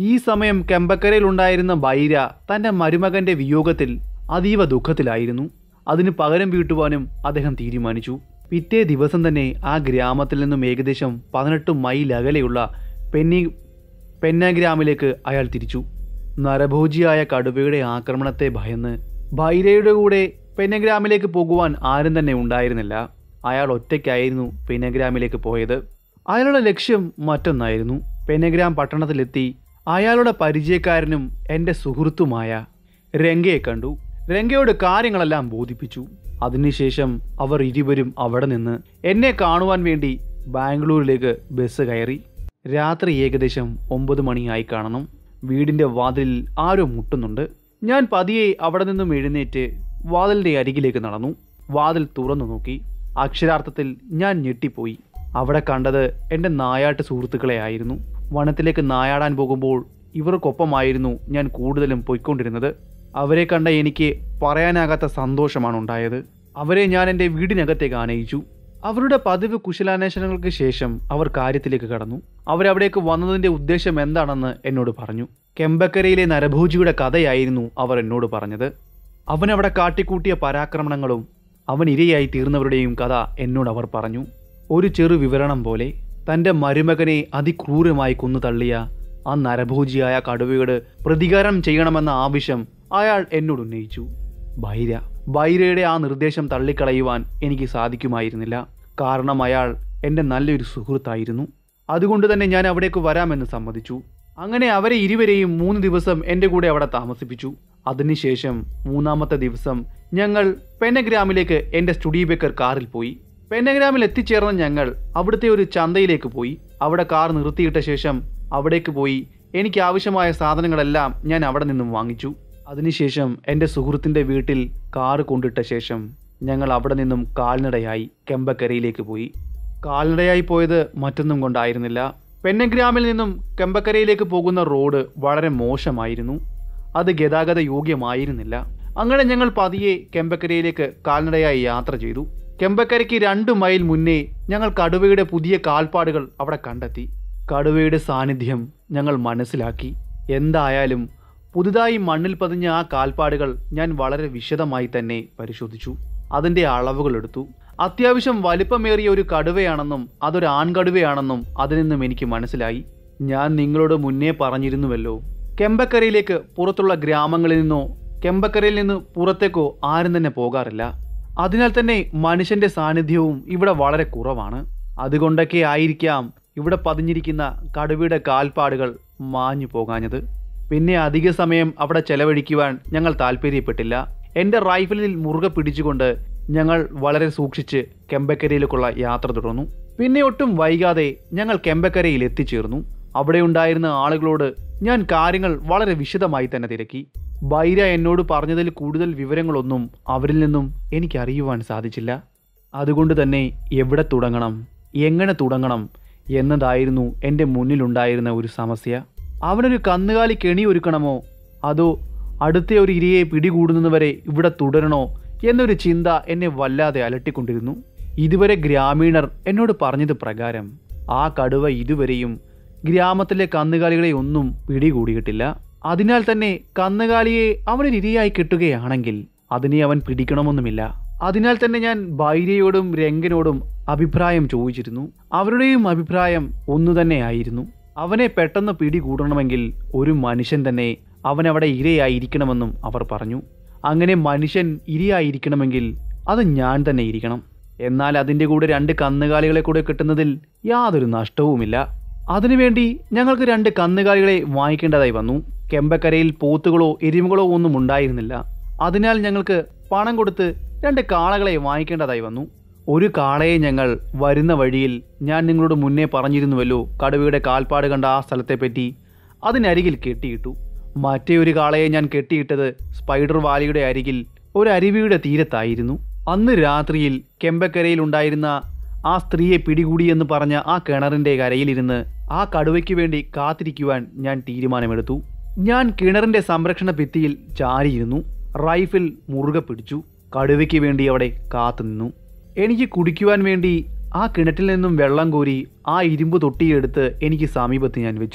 Speaker 1: ഈ സമയം കെമ്പക്കരയിലുണ്ടായിരുന്ന ബൈര തൻ്റെ മരുമകന്റെ വിയോഗത്തിൽ അതീവ ദുഃഖത്തിലായിരുന്നു അതിന് പകരം വീട്ടുവാനും അദ്ദേഹം തീരുമാനിച്ചു പിറ്റേ ദിവസം തന്നെ ആ ഗ്രാമത്തിൽ നിന്നും ഏകദേശം പതിനെട്ട് മൈൽ അകലെയുള്ള പെന്നി പെന്നാഗ്രാമിലേക്ക് അയാൾ തിരിച്ചു നരഭോജിയായ കടുവയുടെ ആക്രമണത്തെ ഭയന്ന് ഭൈരയുടെ കൂടെ പെന്നഗ്രാമിലേക്ക് പോകുവാൻ ആരും തന്നെ ഉണ്ടായിരുന്നില്ല അയാൾ ഒറ്റയ്ക്കായിരുന്നു പെന്നഗ്രാമിലേക്ക് പോയത് അയാളുടെ ലക്ഷ്യം മറ്റൊന്നായിരുന്നു പെന്നഗ്രാം പട്ടണത്തിലെത്തി അയാളുടെ പരിചയക്കാരനും എൻ്റെ സുഹൃത്തുമായ രംഗയെ കണ്ടു രംഗയോട് കാര്യങ്ങളെല്ലാം ബോധിപ്പിച്ചു അതിനുശേഷം അവർ ഇരുവരും അവിടെ നിന്ന് എന്നെ കാണുവാൻ വേണ്ടി ബാംഗ്ലൂരിലേക്ക് ബസ് കയറി രാത്രി ഏകദേശം ഒമ്പത് മണിയായി കാണണം വീടിൻ്റെ വാതിലിൽ ആരോ മുട്ടുന്നുണ്ട് ഞാൻ പതിയെ അവിടെ നിന്നും എഴുന്നേറ്റ് വാതിലിൻ്റെ അരികിലേക്ക് നടന്നു വാതിൽ തുറന്നു നോക്കി അക്ഷരാർത്ഥത്തിൽ ഞാൻ ഞെട്ടിപ്പോയി അവിടെ കണ്ടത് എൻ്റെ നായാട്ട് സുഹൃത്തുക്കളെ ആയിരുന്നു വനത്തിലേക്ക് നായാടാൻ പോകുമ്പോൾ ഇവർക്കൊപ്പമായിരുന്നു ഞാൻ കൂടുതലും പോയിക്കൊണ്ടിരുന്നത് അവരെ കണ്ട എനിക്ക് പറയാനാകാത്ത സന്തോഷമാണ് ഉണ്ടായത് അവരെ ഞാൻ എൻ്റെ വീടിനകത്തേക്ക് ആനയിച്ചു അവരുടെ പതിവ് കുശലാന്വേഷണങ്ങൾക്ക് ശേഷം അവർ കാര്യത്തിലേക്ക് കടന്നു അവരവിടേക്ക് വന്നതിൻ്റെ ഉദ്ദേശം എന്താണെന്ന് എന്നോട് പറഞ്ഞു കെമ്പക്കരയിലെ നരഭോജിയുടെ കഥയായിരുന്നു അവർ എന്നോട് പറഞ്ഞത് അവനവിടെ കാട്ടിക്കൂട്ടിയ പരാക്രമണങ്ങളും അവൻ ഇരയായി തീർന്നവരുടെയും കഥ എന്നോട് അവർ പറഞ്ഞു ഒരു ചെറു വിവരണം പോലെ തൻ്റെ മരുമകനെ അതിക്രൂരമായി കൊന്നു തള്ളിയ ആ നരഭോജിയായ കടുവയോട് പ്രതികാരം ചെയ്യണമെന്ന ആവശ്യം അയാൾ എന്നോട് ഉന്നയിച്ചു ബൈര ബൈരയുടെ ആ നിർദ്ദേശം തള്ളിക്കളയുവാൻ എനിക്ക് സാധിക്കുമായിരുന്നില്ല കാരണം അയാൾ എൻ്റെ നല്ലൊരു സുഹൃത്തായിരുന്നു അതുകൊണ്ട് തന്നെ ഞാൻ അവിടേക്ക് വരാമെന്ന് സമ്മതിച്ചു അങ്ങനെ അവരെ ഇരുവരെയും മൂന്ന് ദിവസം എൻ്റെ കൂടെ അവിടെ താമസിപ്പിച്ചു അതിനുശേഷം മൂന്നാമത്തെ ദിവസം ഞങ്ങൾ പെന്നഗ്രാമിലേക്ക് എൻ്റെ സ്റ്റുഡിയോ ബേക്കർ കാറിൽ പോയി പെന്നഗ്രാമിൽ എത്തിച്ചേർന്ന ഞങ്ങൾ അവിടുത്തെ ഒരു ചന്തയിലേക്ക് പോയി അവിടെ കാർ നിർത്തിയിട്ട ശേഷം അവിടേക്ക് പോയി എനിക്ക് ആവശ്യമായ സാധനങ്ങളെല്ലാം ഞാൻ അവിടെ നിന്നും വാങ്ങിച്ചു അതിനുശേഷം എൻ്റെ സുഹൃത്തിൻ്റെ വീട്ടിൽ കാറ് കൊണ്ടിട്ട ശേഷം ഞങ്ങൾ അവിടെ നിന്നും കാൽനടയായി കെമ്പക്കരയിലേക്ക് പോയി കാൽനടയായി പോയത് മറ്റൊന്നും കൊണ്ടായിരുന്നില്ല പെന്നഗ്രാമിൽ നിന്നും കെമ്പക്കരയിലേക്ക് പോകുന്ന റോഡ് വളരെ മോശമായിരുന്നു അത് ഗതാഗത യോഗ്യമായിരുന്നില്ല അങ്ങനെ ഞങ്ങൾ പതിയെ കെമ്പക്കരയിലേക്ക് കാൽനടയായി യാത്ര ചെയ്തു കെമ്പക്കരയ്ക്ക് രണ്ട് മൈൽ മുന്നേ ഞങ്ങൾ കടുവയുടെ പുതിയ കാൽപ്പാടുകൾ അവിടെ കണ്ടെത്തി കടുവയുടെ സാന്നിധ്യം ഞങ്ങൾ മനസ്സിലാക്കി എന്തായാലും പുതുതായി മണ്ണിൽ പതിഞ്ഞ ആ കാൽപ്പാടുകൾ ഞാൻ വളരെ വിശദമായി തന്നെ പരിശോധിച്ചു അതിൻ്റെ അളവുകൾ എടുത്തു അത്യാവശ്യം വലിപ്പമേറിയ ഒരു കടുവയാണെന്നും അതൊരു ആൺകടുവയാണെന്നും അതിൽ നിന്നും എനിക്ക് മനസ്സിലായി ഞാൻ നിങ്ങളോട് മുന്നേ പറഞ്ഞിരുന്നുവല്ലോ കെമ്പക്കരയിലേക്ക് പുറത്തുള്ള ഗ്രാമങ്ങളിൽ നിന്നോ കെമ്പക്കരയിൽ നിന്ന് പുറത്തേക്കോ ആരും തന്നെ പോകാറില്ല അതിനാൽ തന്നെ മനുഷ്യന്റെ സാന്നിധ്യവും ഇവിടെ വളരെ കുറവാണ് അതുകൊണ്ടൊക്കെ ആയിരിക്കാം ഇവിടെ പതിഞ്ഞിരിക്കുന്ന കടുവയുടെ കാൽപ്പാടുകൾ മാഞ്ഞു പോകാഞ്ഞത് പിന്നെ അധിക സമയം അവിടെ ചെലവഴിക്കുവാൻ ഞങ്ങൾ താല്പര്യപ്പെട്ടില്ല എൻ്റെ റൈഫലിൽ മുറുകെ പിടിച്ചുകൊണ്ട് ഞങ്ങൾ വളരെ സൂക്ഷിച്ച് കെമ്പക്കരയിലേക്കുള്ള യാത്ര തുടർന്നു പിന്നെ ഒട്ടും വൈകാതെ ഞങ്ങൾ കെമ്പക്കരയിൽ എത്തിച്ചേർന്നു അവിടെ ഉണ്ടായിരുന്ന ആളുകളോട് ഞാൻ കാര്യങ്ങൾ വളരെ വിശദമായി തന്നെ തിരക്കി ബൈര എന്നോട് പറഞ്ഞതിൽ കൂടുതൽ വിവരങ്ങളൊന്നും അവരിൽ നിന്നും എനിക്ക് അറിയുവാൻ സാധിച്ചില്ല അതുകൊണ്ട് തന്നെ എവിടെ തുടങ്ങണം എങ്ങനെ തുടങ്ങണം എന്നതായിരുന്നു എൻ്റെ മുന്നിലുണ്ടായിരുന്ന ഒരു സമസ്യ അവനൊരു കന്നുകാലി കെണി ഒരുക്കണമോ അതോ അടുത്ത ഒരു ഇരയെ പിടികൂടുന്നതുവരെ ഇവിടെ തുടരണോ എന്നൊരു ചിന്ത എന്നെ വല്ലാതെ അലട്ടിക്കൊണ്ടിരുന്നു ഇതുവരെ ഗ്രാമീണർ എന്നോട് പറഞ്ഞത് പ്രകാരം ആ കടുവ ഇതുവരെയും ഗ്രാമത്തിലെ കന്നുകാലികളെ ഒന്നും പിടികൂടിയിട്ടില്ല അതിനാൽ തന്നെ കന്നുകാലിയെ അവനൊരു ഇരയായി കിട്ടുകയാണെങ്കിൽ അതിനെ അവൻ പിടിക്കണമെന്നുമില്ല അതിനാൽ തന്നെ ഞാൻ ബൈരയോടും രംഗനോടും അഭിപ്രായം ചോദിച്ചിരുന്നു അവരുടെയും അഭിപ്രായം ഒന്നു തന്നെയായിരുന്നു അവനെ പെട്ടെന്ന് പിടികൂടണമെങ്കിൽ ഒരു മനുഷ്യൻ തന്നെ അവനവിടെ ഇരയായിരിക്കണമെന്നും അവർ പറഞ്ഞു അങ്ങനെ മനുഷ്യൻ ഇരയായിരിക്കണമെങ്കിൽ അത് ഞാൻ തന്നെ ഇരിക്കണം എന്നാൽ അതിൻ്റെ കൂടെ രണ്ട് കന്നുകാലികളെ കൂടെ കിട്ടുന്നതിൽ യാതൊരു നഷ്ടവുമില്ല അതിനുവേണ്ടി ഞങ്ങൾക്ക് രണ്ട് കന്നുകാലികളെ വാങ്ങിക്കേണ്ടതായി വന്നു കെമ്പക്കരയിൽ പോത്തുകളോ എരുമകളോ ഒന്നും ഉണ്ടായിരുന്നില്ല അതിനാൽ ഞങ്ങൾക്ക് പണം കൊടുത്ത് രണ്ട് കാളകളെ വാങ്ങിക്കേണ്ടതായി വന്നു ഒരു കാളയെ ഞങ്ങൾ വരുന്ന വഴിയിൽ ഞാൻ നിങ്ങളോട് മുന്നേ പറഞ്ഞിരുന്നുവല്ലോ കടുവയുടെ കാൽപ്പാട് കണ്ട ആ സ്ഥലത്തെപ്പറ്റി അതിനരികിൽ കെട്ടിയിട്ടു മറ്റേ ഒരു കാളയെ ഞാൻ കെട്ടിയിട്ടത് സ്പൈഡർ വാലിയുടെ അരികിൽ ഒരു അരുവിയുടെ തീരത്തായിരുന്നു അന്ന് രാത്രിയിൽ കെമ്പക്കരയിൽ ഉണ്ടായിരുന്ന ആ സ്ത്രീയെ പിടികൂടിയെന്ന് പറഞ്ഞ ആ കിണറിന്റെ കരയിലിരുന്ന് ആ കടുവയ്ക്ക് വേണ്ടി കാത്തിരിക്കുവാൻ ഞാൻ തീരുമാനമെടുത്തു ഞാൻ കിണറിന്റെ സംരക്ഷണ ഭിത്തിയിൽ ചാരിയിരുന്നു റൈഫിൽ മുറുകെ പിടിച്ചു കടുവയ്ക്ക് വേണ്ടി അവിടെ കാത്തുനിന്നു എനിക്ക് കുടിക്കുവാൻ വേണ്ടി ആ കിണറ്റിൽ നിന്നും വെള്ളം കോരി ആ ഇരുമ്പ് തൊട്ടിയെടുത്ത് എനിക്ക് സമീപത്ത് ഞാൻ വെച്ചു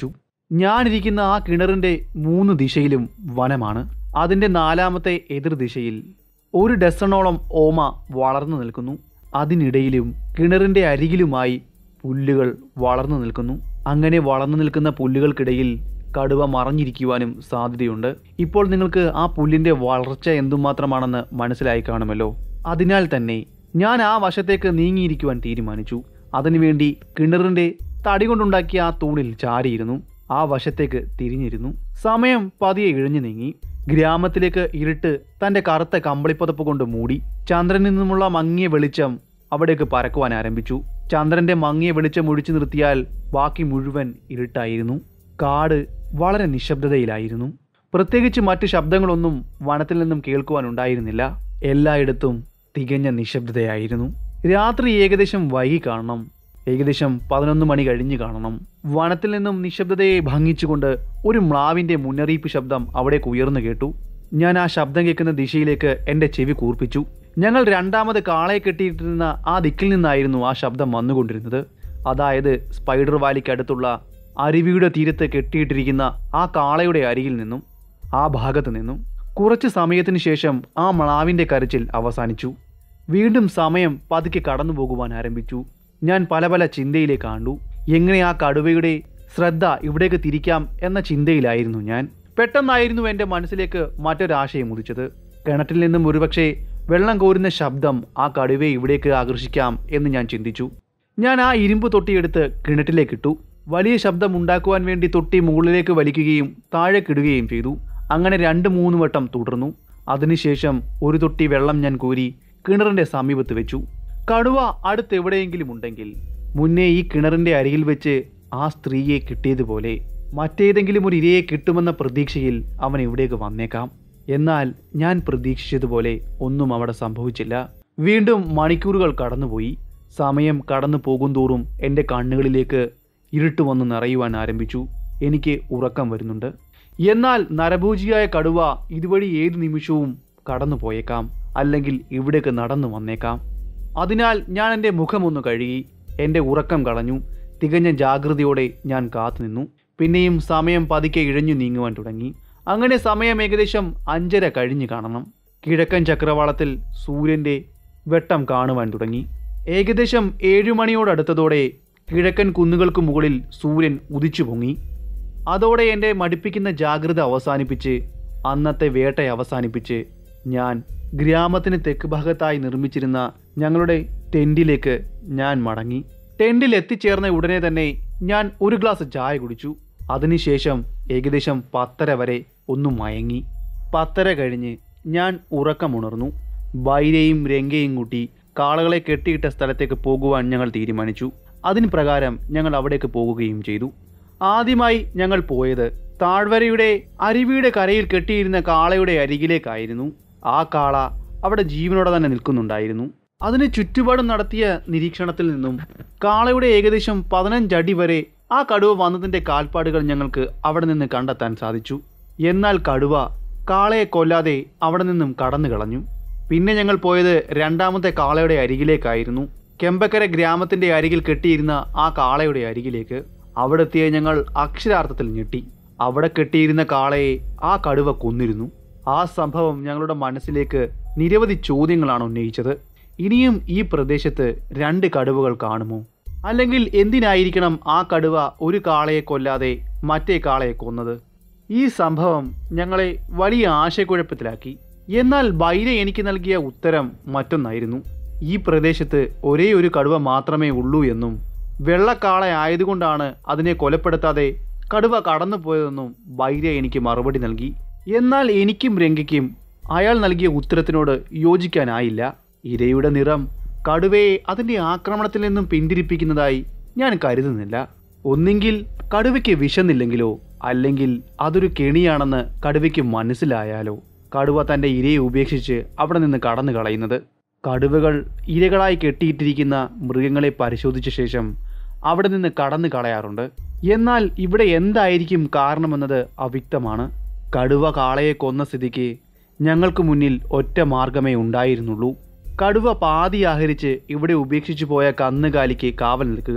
Speaker 1: ഞാനിരിക്കുന്ന ആ കിണറിൻ്റെ മൂന്ന് ദിശയിലും വനമാണ് അതിൻ്റെ നാലാമത്തെ എതിർദിശയിൽ ഒരു ഡസണോളം ഓമ വളർന്നു നിൽക്കുന്നു അതിനിടയിലും കിണറിൻ്റെ അരികിലുമായി പുല്ലുകൾ വളർന്നു നിൽക്കുന്നു അങ്ങനെ വളർന്നു നിൽക്കുന്ന പുല്ലുകൾക്കിടയിൽ കടുവ മറഞ്ഞിരിക്കുവാനും സാധ്യതയുണ്ട് ഇപ്പോൾ നിങ്ങൾക്ക് ആ പുല്ലിൻ്റെ വളർച്ച എന്തുമാത്രമാണെന്ന് മനസ്സിലായി കാണുമല്ലോ അതിനാൽ തന്നെ ഞാൻ ആ വശത്തേക്ക് നീങ്ങിയിരിക്കുവാൻ തീരുമാനിച്ചു അതിനുവേണ്ടി കിണറിൻ്റെ തടി കൊണ്ടുണ്ടാക്കിയ ആ തൂണിൽ ചാരിയിരുന്നു ആ വശത്തേക്ക് തിരിഞ്ഞിരുന്നു സമയം പതിയെ ഇഴഞ്ഞു നീങ്ങി ഗ്രാമത്തിലേക്ക് ഇരുട്ട് തൻ്റെ കറുത്ത കമ്പിളിപ്പതപ്പ് കൊണ്ട് മൂടി ചന്ദ്രനിൽ നിന്നുമുള്ള മങ്ങിയ വെളിച്ചം അവിടേക്ക് പരക്കുവാൻ ആരംഭിച്ചു ചന്ദ്രന്റെ മങ്ങിയ വെളിച്ചം ഒഴിച്ചു നിർത്തിയാൽ ബാക്കി മുഴുവൻ ഇരുട്ടായിരുന്നു കാട് വളരെ നിശബ്ദതയിലായിരുന്നു പ്രത്യേകിച്ച് മറ്റ് ശബ്ദങ്ങളൊന്നും വനത്തിൽ നിന്നും കേൾക്കുവാനുണ്ടായിരുന്നില്ല എല്ലായിടത്തും തികഞ്ഞ നിശബ്ദതയായിരുന്നു രാത്രി ഏകദേശം വൈകി കാണണം ഏകദേശം പതിനൊന്ന് മണി കഴിഞ്ഞു കാണണം വനത്തിൽ നിന്നും നിശബ്ദതയെ ഭംഗിച്ചുകൊണ്ട് ഒരു മ്ലാവിന്റെ മുന്നറിയിപ്പ് ശബ്ദം അവിടേക്ക് ഉയർന്നു കേട്ടു ഞാൻ ആ ശബ്ദം കേൾക്കുന്ന ദിശയിലേക്ക് എൻ്റെ ചെവി കൂർപ്പിച്ചു ഞങ്ങൾ രണ്ടാമത് കാളയെ കെട്ടിയിട്ടിരുന്ന ആ ദിക്കിൽ നിന്നായിരുന്നു ആ ശബ്ദം വന്നുകൊണ്ടിരുന്നത് അതായത് സ്പൈഡർ വാലിക്ക് അടുത്തുള്ള അരുവിയുടെ തീരത്ത് കെട്ടിയിട്ടിരിക്കുന്ന ആ കാളയുടെ അരികിൽ നിന്നും ആ ഭാഗത്ത് നിന്നും കുറച്ച് സമയത്തിന് ശേഷം ആ മ്ലാവിൻ്റെ കരച്ചിൽ അവസാനിച്ചു വീണ്ടും സമയം പതുക്കെ കടന്നു പോകുവാൻ ആരംഭിച്ചു ഞാൻ പല പല ചിന്തയിലേക്ക് കാണ്ടു എങ്ങനെ ആ കടുവയുടെ ശ്രദ്ധ ഇവിടേക്ക് തിരിക്കാം എന്ന ചിന്തയിലായിരുന്നു ഞാൻ പെട്ടെന്നായിരുന്നു എൻ്റെ മനസ്സിലേക്ക് മറ്റൊരാശയം ഉദിച്ചത് കിണറ്റിൽ നിന്നും ഒരുപക്ഷെ വെള്ളം കോരുന്ന ശബ്ദം ആ കടുവയെ ഇവിടേക്ക് ആകർഷിക്കാം എന്ന് ഞാൻ ചിന്തിച്ചു ഞാൻ ആ ഇരുമ്പ് തൊട്ടിയെടുത്ത് കിണറ്റിലേക്കിട്ടു വലിയ ശബ്ദം ഉണ്ടാക്കുവാൻ വേണ്ടി തൊട്ടി മുകളിലേക്ക് വലിക്കുകയും താഴേക്കിടുകയും ചെയ്തു അങ്ങനെ രണ്ട് മൂന്ന് വട്ടം തുടർന്നു അതിനുശേഷം ഒരു തൊട്ടി വെള്ളം ഞാൻ കോരി കിണറിന്റെ സമീപത്ത് വെച്ചു കടുവ അടുത്തെവിടെയെങ്കിലും ഉണ്ടെങ്കിൽ മുന്നേ ഈ കിണറിന്റെ അരികിൽ വെച്ച് ആ സ്ത്രീയെ കിട്ടിയതുപോലെ മറ്റേതെങ്കിലും ഒരു ഇരയെ കിട്ടുമെന്ന പ്രതീക്ഷയിൽ അവൻ ഇവിടേക്ക് വന്നേക്കാം എന്നാൽ ഞാൻ പ്രതീക്ഷിച്ചതുപോലെ ഒന്നും അവിടെ സംഭവിച്ചില്ല വീണ്ടും മണിക്കൂറുകൾ കടന്നുപോയി സമയം കടന്നു പോകുന്തോറും എൻ്റെ കണ്ണുകളിലേക്ക് ഇരുട്ട് വന്ന് നിറയുവാൻ ആരംഭിച്ചു എനിക്ക് ഉറക്കം വരുന്നുണ്ട് എന്നാൽ നരഭൂജിയായ കടുവ ഇതുവഴി ഏതു നിമിഷവും കടന്നു പോയേക്കാം അല്ലെങ്കിൽ ഇവിടേക്ക് നടന്നു വന്നേക്കാം അതിനാൽ ഞാൻ എൻ്റെ മുഖമൊന്ന് കഴുകി എൻ്റെ ഉറക്കം കളഞ്ഞു തികഞ്ഞ ജാഗ്രതയോടെ ഞാൻ കാത്തുനിന്നു പിന്നെയും സമയം പതുക്കെ ഇഴഞ്ഞു നീങ്ങുവാൻ തുടങ്ങി അങ്ങനെ സമയം ഏകദേശം അഞ്ചര കഴിഞ്ഞു കാണണം കിഴക്കൻ ചക്രവാളത്തിൽ സൂര്യൻ്റെ വെട്ടം കാണുവാൻ തുടങ്ങി ഏകദേശം ഏഴുമണിയോടടുത്തതോടെ കിഴക്കൻ കുന്നുകൾക്ക് മുകളിൽ സൂര്യൻ ഉദിച്ചു പൊങ്ങി അതോടെ എൻ്റെ മടിപ്പിക്കുന്ന ജാഗ്രത അവസാനിപ്പിച്ച് അന്നത്തെ വേട്ട അവസാനിപ്പിച്ച് ഞാൻ ഗ്രാമത്തിന് തെക്ക് ഭാഗത്തായി നിർമ്മിച്ചിരുന്ന ഞങ്ങളുടെ ടെൻറ്റിലേക്ക് ഞാൻ മടങ്ങി ടെൻറ്റിൽ എത്തിച്ചേർന്ന ഉടനെ തന്നെ ഞാൻ ഒരു ഗ്ലാസ് ചായ കുടിച്ചു അതിനുശേഷം ഏകദേശം പത്തര വരെ ഒന്ന് മയങ്ങി പത്തര കഴിഞ്ഞ് ഞാൻ ഉറക്കമുണർന്നു ബൈരയും രംഗയും കൂട്ടി കാളകളെ കെട്ടിയിട്ട സ്ഥലത്തേക്ക് പോകുവാൻ ഞങ്ങൾ തീരുമാനിച്ചു അതിന് പ്രകാരം ഞങ്ങൾ അവിടേക്ക് പോകുകയും ചെയ്തു ആദ്യമായി ഞങ്ങൾ പോയത് താഴ്വരയുടെ അരുവിയുടെ കരയിൽ കെട്ടിയിരുന്ന കാളയുടെ അരികിലേക്കായിരുന്നു ആ കാള അവിടെ ജീവനോടെ തന്നെ നിൽക്കുന്നുണ്ടായിരുന്നു അതിന് ചുറ്റുപാടും നടത്തിയ നിരീക്ഷണത്തിൽ നിന്നും കാളയുടെ ഏകദേശം പതിനഞ്ചടി വരെ ആ കടുവ വന്നതിൻ്റെ കാൽപ്പാടുകൾ ഞങ്ങൾക്ക് അവിടെ നിന്ന് കണ്ടെത്താൻ സാധിച്ചു എന്നാൽ കടുവ കാളയെ കൊല്ലാതെ അവിടെ നിന്നും കടന്നു കളഞ്ഞു പിന്നെ ഞങ്ങൾ പോയത് രണ്ടാമത്തെ കാളയുടെ അരികിലേക്കായിരുന്നു കെമ്പക്കര ഗ്രാമത്തിന്റെ അരികിൽ കെട്ടിയിരുന്ന ആ കാളയുടെ അരികിലേക്ക് അവിടെ എത്തിയ ഞങ്ങൾ അക്ഷരാർത്ഥത്തിൽ ഞെട്ടി അവിടെ കെട്ടിയിരുന്ന കാളയെ ആ കടുവ കൊന്നിരുന്നു ആ സംഭവം ഞങ്ങളുടെ മനസ്സിലേക്ക് നിരവധി ചോദ്യങ്ങളാണ് ഉന്നയിച്ചത് ഇനിയും ഈ പ്രദേശത്ത് രണ്ട് കടുവകൾ കാണുമോ അല്ലെങ്കിൽ എന്തിനായിരിക്കണം ആ കടുവ ഒരു കാളയെ കൊല്ലാതെ മറ്റേ കാളയെ കൊന്നത് ഈ സംഭവം ഞങ്ങളെ വലിയ ആശയക്കുഴപ്പത്തിലാക്കി എന്നാൽ ബൈര എനിക്ക് നൽകിയ ഉത്തരം മറ്റൊന്നായിരുന്നു ഈ പ്രദേശത്ത് ഒരേ ഒരു കടുവ മാത്രമേ ഉള്ളൂ എന്നും വെള്ളക്കാള ആയതുകൊണ്ടാണ് അതിനെ കൊലപ്പെടുത്താതെ കടുവ കടന്നുപോയതെന്നും ബൈര എനിക്ക് മറുപടി നൽകി എന്നാൽ എനിക്കും രംഗയ്ക്കും അയാൾ നൽകിയ ഉത്തരത്തിനോട് യോജിക്കാനായില്ല ഇരയുടെ നിറം കടുവയെ അതിൻ്റെ ആക്രമണത്തിൽ നിന്നും പിന്തിരിപ്പിക്കുന്നതായി ഞാൻ കരുതുന്നില്ല ഒന്നെങ്കിൽ കടുവയ്ക്ക് വിശന്നില്ലെങ്കിലോ അല്ലെങ്കിൽ അതൊരു കെണിയാണെന്ന് കടുവയ്ക്ക് മനസ്സിലായാലോ കടുവ തൻ്റെ ഇരയെ ഉപേക്ഷിച്ച് അവിടെ നിന്ന് കടന്നു കളയുന്നത് കടുവകൾ ഇരകളായി കെട്ടിയിട്ടിരിക്കുന്ന മൃഗങ്ങളെ പരിശോധിച്ച ശേഷം അവിടെ നിന്ന് കടന്നു കളയാറുണ്ട് എന്നാൽ ഇവിടെ എന്തായിരിക്കും കാരണമെന്നത് അവ്യക്തമാണ് കടുവ കാളയെ കൊന്ന സ്ഥിതിക്ക് ഞങ്ങൾക്ക് മുന്നിൽ ഒറ്റ മാർഗമേ ഉണ്ടായിരുന്നുള്ളൂ കടുവ പാതി ആഹരിച്ച് ഇവിടെ ഉപേക്ഷിച്ചു പോയ കന്നുകാലിക്ക് കാവൽ നിൽക്കുക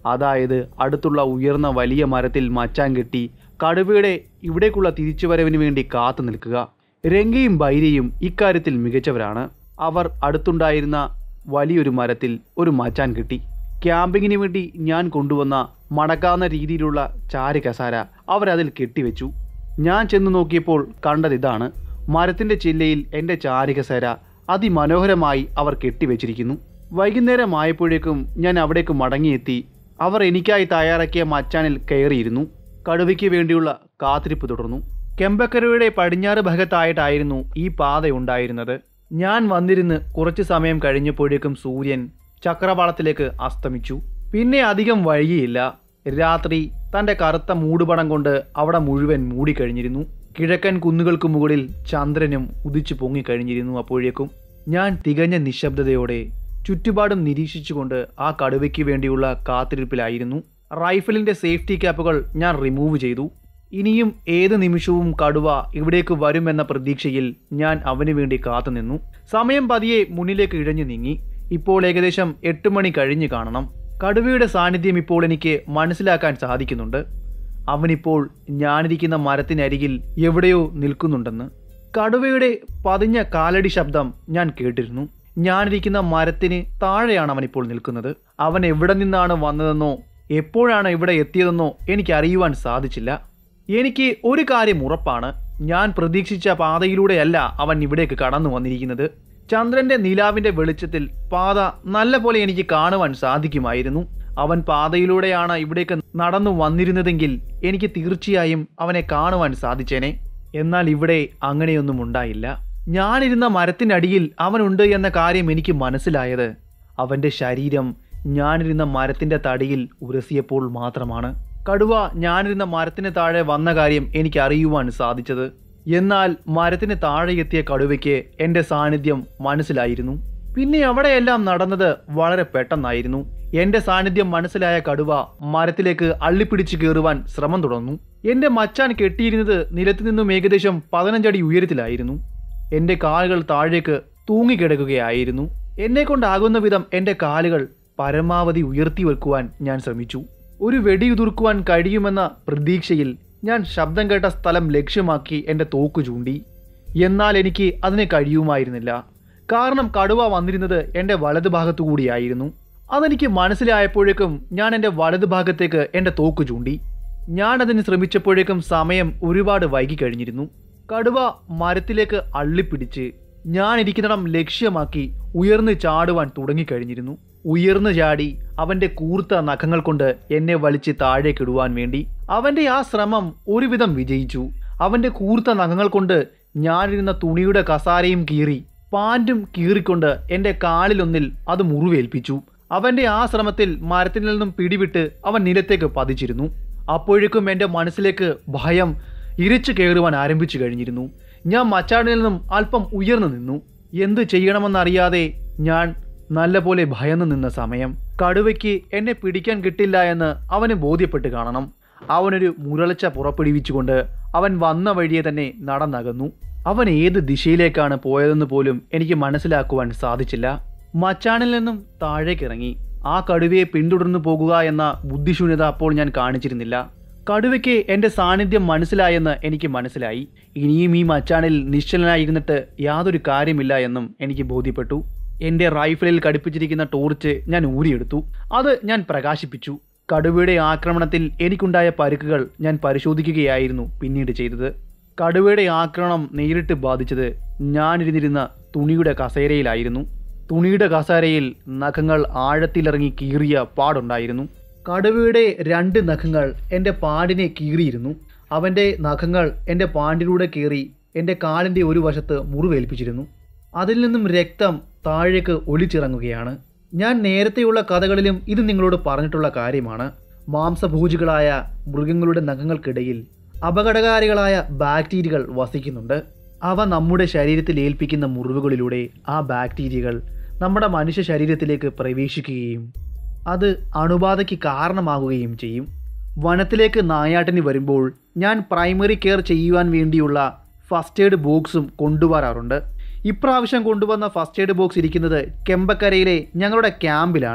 Speaker 1: അതായത് അടുത്തുള്ള ഉയർന്ന വലിയ മരത്തിൽ മച്ചാൻ കെട്ടി കടുവയുടെ ഇവിടേക്കുള്ള തിരിച്ചുവരവിന് വേണ്ടി കാത്തു നിൽക്കുക രംഗയും ബൈരയും ഇക്കാര്യത്തിൽ മികച്ചവരാണ് അവർ അടുത്തുണ്ടായിരുന്ന വലിയൊരു മരത്തിൽ ഒരു മച്ചാൻ കെട്ടി ക്യാമ്പിങ്ങിന് വേണ്ടി ഞാൻ കൊണ്ടുവന്ന മടക്കാവുന്ന രീതിയിലുള്ള ചാര് കസാര അവരതിൽ കെട്ടിവെച്ചു ഞാൻ ചെന്ന് നോക്കിയപ്പോൾ കണ്ടത് ഇതാണ് മരത്തിന്റെ ചില്ലയിൽ എൻ്റെ ചാരികസേര അതിമനോഹരമായി അവർ കെട്ടിവെച്ചിരിക്കുന്നു വൈകുന്നേരമായപ്പോഴേക്കും ഞാൻ അവിടേക്ക് മടങ്ങിയെത്തി അവർ എനിക്കായി തയ്യാറാക്കിയ മച്ചാനിൽ കയറിയിരുന്നു കടുവയ്ക്ക് വേണ്ടിയുള്ള കാത്തിരിപ്പ് തുടർന്നു കെമ്പക്കരയുടെ പടിഞ്ഞാറ് ഭാഗത്തായിട്ടായിരുന്നു ഈ പാത ഉണ്ടായിരുന്നത് ഞാൻ വന്നിരുന്ന് കുറച്ചു സമയം കഴിഞ്ഞപ്പോഴേക്കും സൂര്യൻ ചക്രവാളത്തിലേക്ക് അസ്തമിച്ചു പിന്നെ അധികം വൈകിയില്ല രാത്രി തന്റെ കറുത്ത മൂടുപടം കൊണ്ട് അവിടെ മുഴുവൻ മൂടിക്കഴിഞ്ഞിരുന്നു കിഴക്കൻ കുന്നുകൾക്ക് മുകളിൽ ചന്ദ്രനും ഉദിച്ചു പൊങ്ങിക്കഴിഞ്ഞിരുന്നു അപ്പോഴേക്കും ഞാൻ തികഞ്ഞ നിശബ്ദതയോടെ ചുറ്റുപാടും നിരീക്ഷിച്ചുകൊണ്ട് ആ കടുവയ്ക്ക് വേണ്ടിയുള്ള കാത്തിരിപ്പിലായിരുന്നു റൈഫിളിന്റെ സേഫ്റ്റി ക്യാപ്പുകൾ ഞാൻ റിമൂവ് ചെയ്തു ഇനിയും ഏത് നിമിഷവും കടുവ ഇവിടേക്ക് വരുമെന്ന പ്രതീക്ഷയിൽ ഞാൻ അവന് വേണ്ടി കാത്തുനിന്നു സമയം പതിയെ മുന്നിലേക്ക് ഇഴഞ്ഞു നീങ്ങി ഇപ്പോൾ ഏകദേശം എട്ട് മണി കഴിഞ്ഞു കാണണം കടുവയുടെ സാന്നിധ്യം ഇപ്പോൾ എനിക്ക് മനസ്സിലാക്കാൻ സാധിക്കുന്നുണ്ട് അവനിപ്പോൾ ഞാനിരിക്കുന്ന മരത്തിനരികിൽ എവിടെയോ നിൽക്കുന്നുണ്ടെന്ന് കടുവയുടെ പതിഞ്ഞ കാലടി ശബ്ദം ഞാൻ കേട്ടിരുന്നു ഞാനിരിക്കുന്ന മരത്തിന് താഴെയാണ് അവൻ ഇപ്പോൾ നിൽക്കുന്നത് അവൻ എവിടെ നിന്നാണ് വന്നതെന്നോ എപ്പോഴാണ് ഇവിടെ എത്തിയതെന്നോ എനിക്ക് അറിയുവാൻ സാധിച്ചില്ല എനിക്ക് ഒരു കാര്യം ഉറപ്പാണ് ഞാൻ പ്രതീക്ഷിച്ച പാതയിലൂടെയല്ല അവൻ ഇവിടേക്ക് കടന്നു വന്നിരിക്കുന്നത് ചന്ദ്രന്റെ നിലാവിന്റെ വെളിച്ചത്തിൽ പാത നല്ല പോലെ എനിക്ക് കാണുവാൻ സാധിക്കുമായിരുന്നു അവൻ പാതയിലൂടെയാണ് ഇവിടേക്ക് നടന്നു വന്നിരുന്നതെങ്കിൽ എനിക്ക് തീർച്ചയായും അവനെ കാണുവാൻ സാധിച്ചേനെ എന്നാൽ ഇവിടെ അങ്ങനെയൊന്നും ഉണ്ടായില്ല ഞാനിരുന്ന മരത്തിനടിയിൽ അവനുണ്ട് എന്ന കാര്യം എനിക്ക് മനസ്സിലായത് അവന്റെ ശരീരം ഞാനിരുന്ന മരത്തിന്റെ തടിയിൽ ഉരസിയപ്പോൾ മാത്രമാണ് കടുവ ഞാനിരുന്ന മരത്തിന് താഴെ വന്ന കാര്യം എനിക്ക് അറിയുവാൻ സാധിച്ചത് എന്നാൽ മരത്തിന് താഴെ എത്തിയ കടുവയ്ക്ക് എന്റെ സാന്നിധ്യം മനസ്സിലായിരുന്നു പിന്നെ അവിടെയെല്ലാം നടന്നത് വളരെ പെട്ടെന്നായിരുന്നു എന്റെ സാന്നിധ്യം മനസ്സിലായ കടുവ മരത്തിലേക്ക് അള്ളിപ്പിടിച്ച് കയറുവാൻ ശ്രമം തുടർന്നു എന്റെ മച്ചാൻ കെട്ടിയിരുന്നത് നിലത്തു നിന്നും ഏകദേശം പതിനഞ്ചടി ഉയരത്തിലായിരുന്നു എന്റെ കാലുകൾ താഴേക്ക് തൂങ്ങിക്കിടക്കുകയായിരുന്നു എന്നെ കൊണ്ടാകുന്ന വിധം എന്റെ കാലുകൾ പരമാവധി ഉയർത്തി വെക്കുവാൻ ഞാൻ ശ്രമിച്ചു ഒരു വെടിയുതിർക്കുവാൻ കഴിയുമെന്ന പ്രതീക്ഷയിൽ ഞാൻ ശബ്ദം കേട്ട സ്ഥലം ലക്ഷ്യമാക്കി എൻ്റെ തോക്ക് ചൂണ്ടി എന്നാൽ എനിക്ക് അതിന് കഴിയുമായിരുന്നില്ല കാരണം കടുവ വന്നിരുന്നത് എൻ്റെ വലതു ഭാഗത്തു കൂടിയായിരുന്നു അതെനിക്ക് മനസ്സിലായപ്പോഴേക്കും ഞാൻ എൻ്റെ വലതു ഭാഗത്തേക്ക് എൻ്റെ തോക്ക് ചൂണ്ടി ഞാൻ അതിന് ശ്രമിച്ചപ്പോഴേക്കും സമയം ഒരുപാട് വൈകി കഴിഞ്ഞിരുന്നു കടുവ മരത്തിലേക്ക് അള്ളിപ്പിടിച്ച് ഞാൻ ഇരിക്കുന്നിടം ലക്ഷ്യമാക്കി ഉയർന്നു ചാടുവാൻ തുടങ്ങിക്കഴിഞ്ഞിരുന്നു ഉയർന്നു ചാടി അവന്റെ കൂർത്ത നഖങ്ങൾ കൊണ്ട് എന്നെ വലിച്ച് താഴേക്കിടുവാൻ വേണ്ടി അവന്റെ ആ ശ്രമം ഒരുവിധം വിജയിച്ചു അവന്റെ കൂർത്ത നഖങ്ങൾ കൊണ്ട് ഞാനിരുന്ന തുണിയുടെ കസാരയും കീറി പാൻറ്റും കീറിക്കൊണ്ട് എന്റെ കാലിലൊന്നിൽ അത് മുറിവേൽപ്പിച്ചു അവന്റെ ആ ശ്രമത്തിൽ മരത്തിൽ നിന്നും പിടിവിട്ട് അവൻ നിലത്തേക്ക് പതിച്ചിരുന്നു അപ്പോഴേക്കും എൻ്റെ മനസ്സിലേക്ക് ഭയം ഇരച്ചു കയറുവാൻ ആരംഭിച്ചു കഴിഞ്ഞിരുന്നു ഞാൻ മച്ചാടിൽ നിന്നും അല്പം ഉയർന്നു നിന്നു എന്ത് ചെയ്യണമെന്നറിയാതെ ഞാൻ നല്ലപോലെ ഭയന്നു നിന്ന സമയം കടുവയ്ക്ക് എന്നെ പിടിക്കാൻ കിട്ടില്ല എന്ന് അവന് ബോധ്യപ്പെട്ട് കാണണം അവനൊരു മുരളിച്ച പുറപ്പെടുവിച്ചുകൊണ്ട് അവൻ വന്ന വഴിയെ തന്നെ നടന്നകന്നു അവൻ ഏത് ദിശയിലേക്കാണ് പോയതെന്ന് പോലും എനിക്ക് മനസ്സിലാക്കുവാൻ സാധിച്ചില്ല മച്ചാണിൽ നിന്നും താഴേക്കിറങ്ങി ആ കടുവയെ പിന്തുടർന്നു പോകുക എന്ന ബുദ്ധിശൂന്യത അപ്പോൾ ഞാൻ കാണിച്ചിരുന്നില്ല കടുവയ്ക്ക് എൻ്റെ സാന്നിധ്യം മനസ്സിലായെന്ന് എനിക്ക് മനസ്സിലായി ഇനിയും ഈ മച്ചാണിൽ നിശ്ചലനായിരുന്നിട്ട് യാതൊരു കാര്യമില്ല എന്നും എനിക്ക് ബോധ്യപ്പെട്ടു എൻ്റെ റൈഫിളിൽ ഘടിപ്പിച്ചിരിക്കുന്ന ടോർച്ച് ഞാൻ ഊരിയെടുത്തു അത് ഞാൻ പ്രകാശിപ്പിച്ചു കടുവയുടെ ആക്രമണത്തിൽ എനിക്കുണ്ടായ പരുക്കുകൾ ഞാൻ പരിശോധിക്കുകയായിരുന്നു പിന്നീട് ചെയ്തത് കടുവയുടെ ആക്രമണം നേരിട്ട് ബാധിച്ചത് ഞാനിരുന്നിരുന്ന തുണിയുടെ കസേരയിലായിരുന്നു തുണിയുടെ കസേരയിൽ നഖങ്ങൾ ആഴത്തിലിറങ്ങി കീറിയ പാടുണ്ടായിരുന്നു കടുവയുടെ രണ്ട് നഖങ്ങൾ എൻ്റെ പാടിനെ കീറിയിരുന്നു അവൻ്റെ നഖങ്ങൾ എൻ്റെ പാണ്ടിലൂടെ കീറി എൻ്റെ കാലിൻ്റെ ഒരു വശത്ത് മുറിവേൽപ്പിച്ചിരുന്നു അതിൽ നിന്നും രക്തം താഴേക്ക് ഒലിച്ചിറങ്ങുകയാണ് ഞാൻ നേരത്തെയുള്ള കഥകളിലും ഇത് നിങ്ങളോട് പറഞ്ഞിട്ടുള്ള കാര്യമാണ് മാംസഭൂജികളായ മൃഗങ്ങളുടെ നഖങ്ങൾക്കിടയിൽ അപകടകാരികളായ ബാക്ടീരിയകൾ വസിക്കുന്നുണ്ട് അവ നമ്മുടെ ശരീരത്തിൽ ഏൽപ്പിക്കുന്ന മുറിവുകളിലൂടെ ആ ബാക്ടീരിയകൾ നമ്മുടെ മനുഷ്യ ശരീരത്തിലേക്ക് പ്രവേശിക്കുകയും അത് അണുബാധയ്ക്ക് കാരണമാകുകയും ചെയ്യും വനത്തിലേക്ക് നായാട്ടിന് വരുമ്പോൾ ഞാൻ പ്രൈമറി കെയർ ചെയ്യുവാൻ വേണ്ടിയുള്ള ഫസ്റ്റ് എയ്ഡ് ബോക്സും കൊണ്ടുവരാറുണ്ട് ഇപ്രാവശ്യം കൊണ്ടുവന്ന ഫസ്റ്റ് എയ്ഡ് ബോക്സ് ഇരിക്കുന്നത് കെമ്പക്കരയിലെ ഞങ്ങളുടെ ക്യാമ്പിലാണ്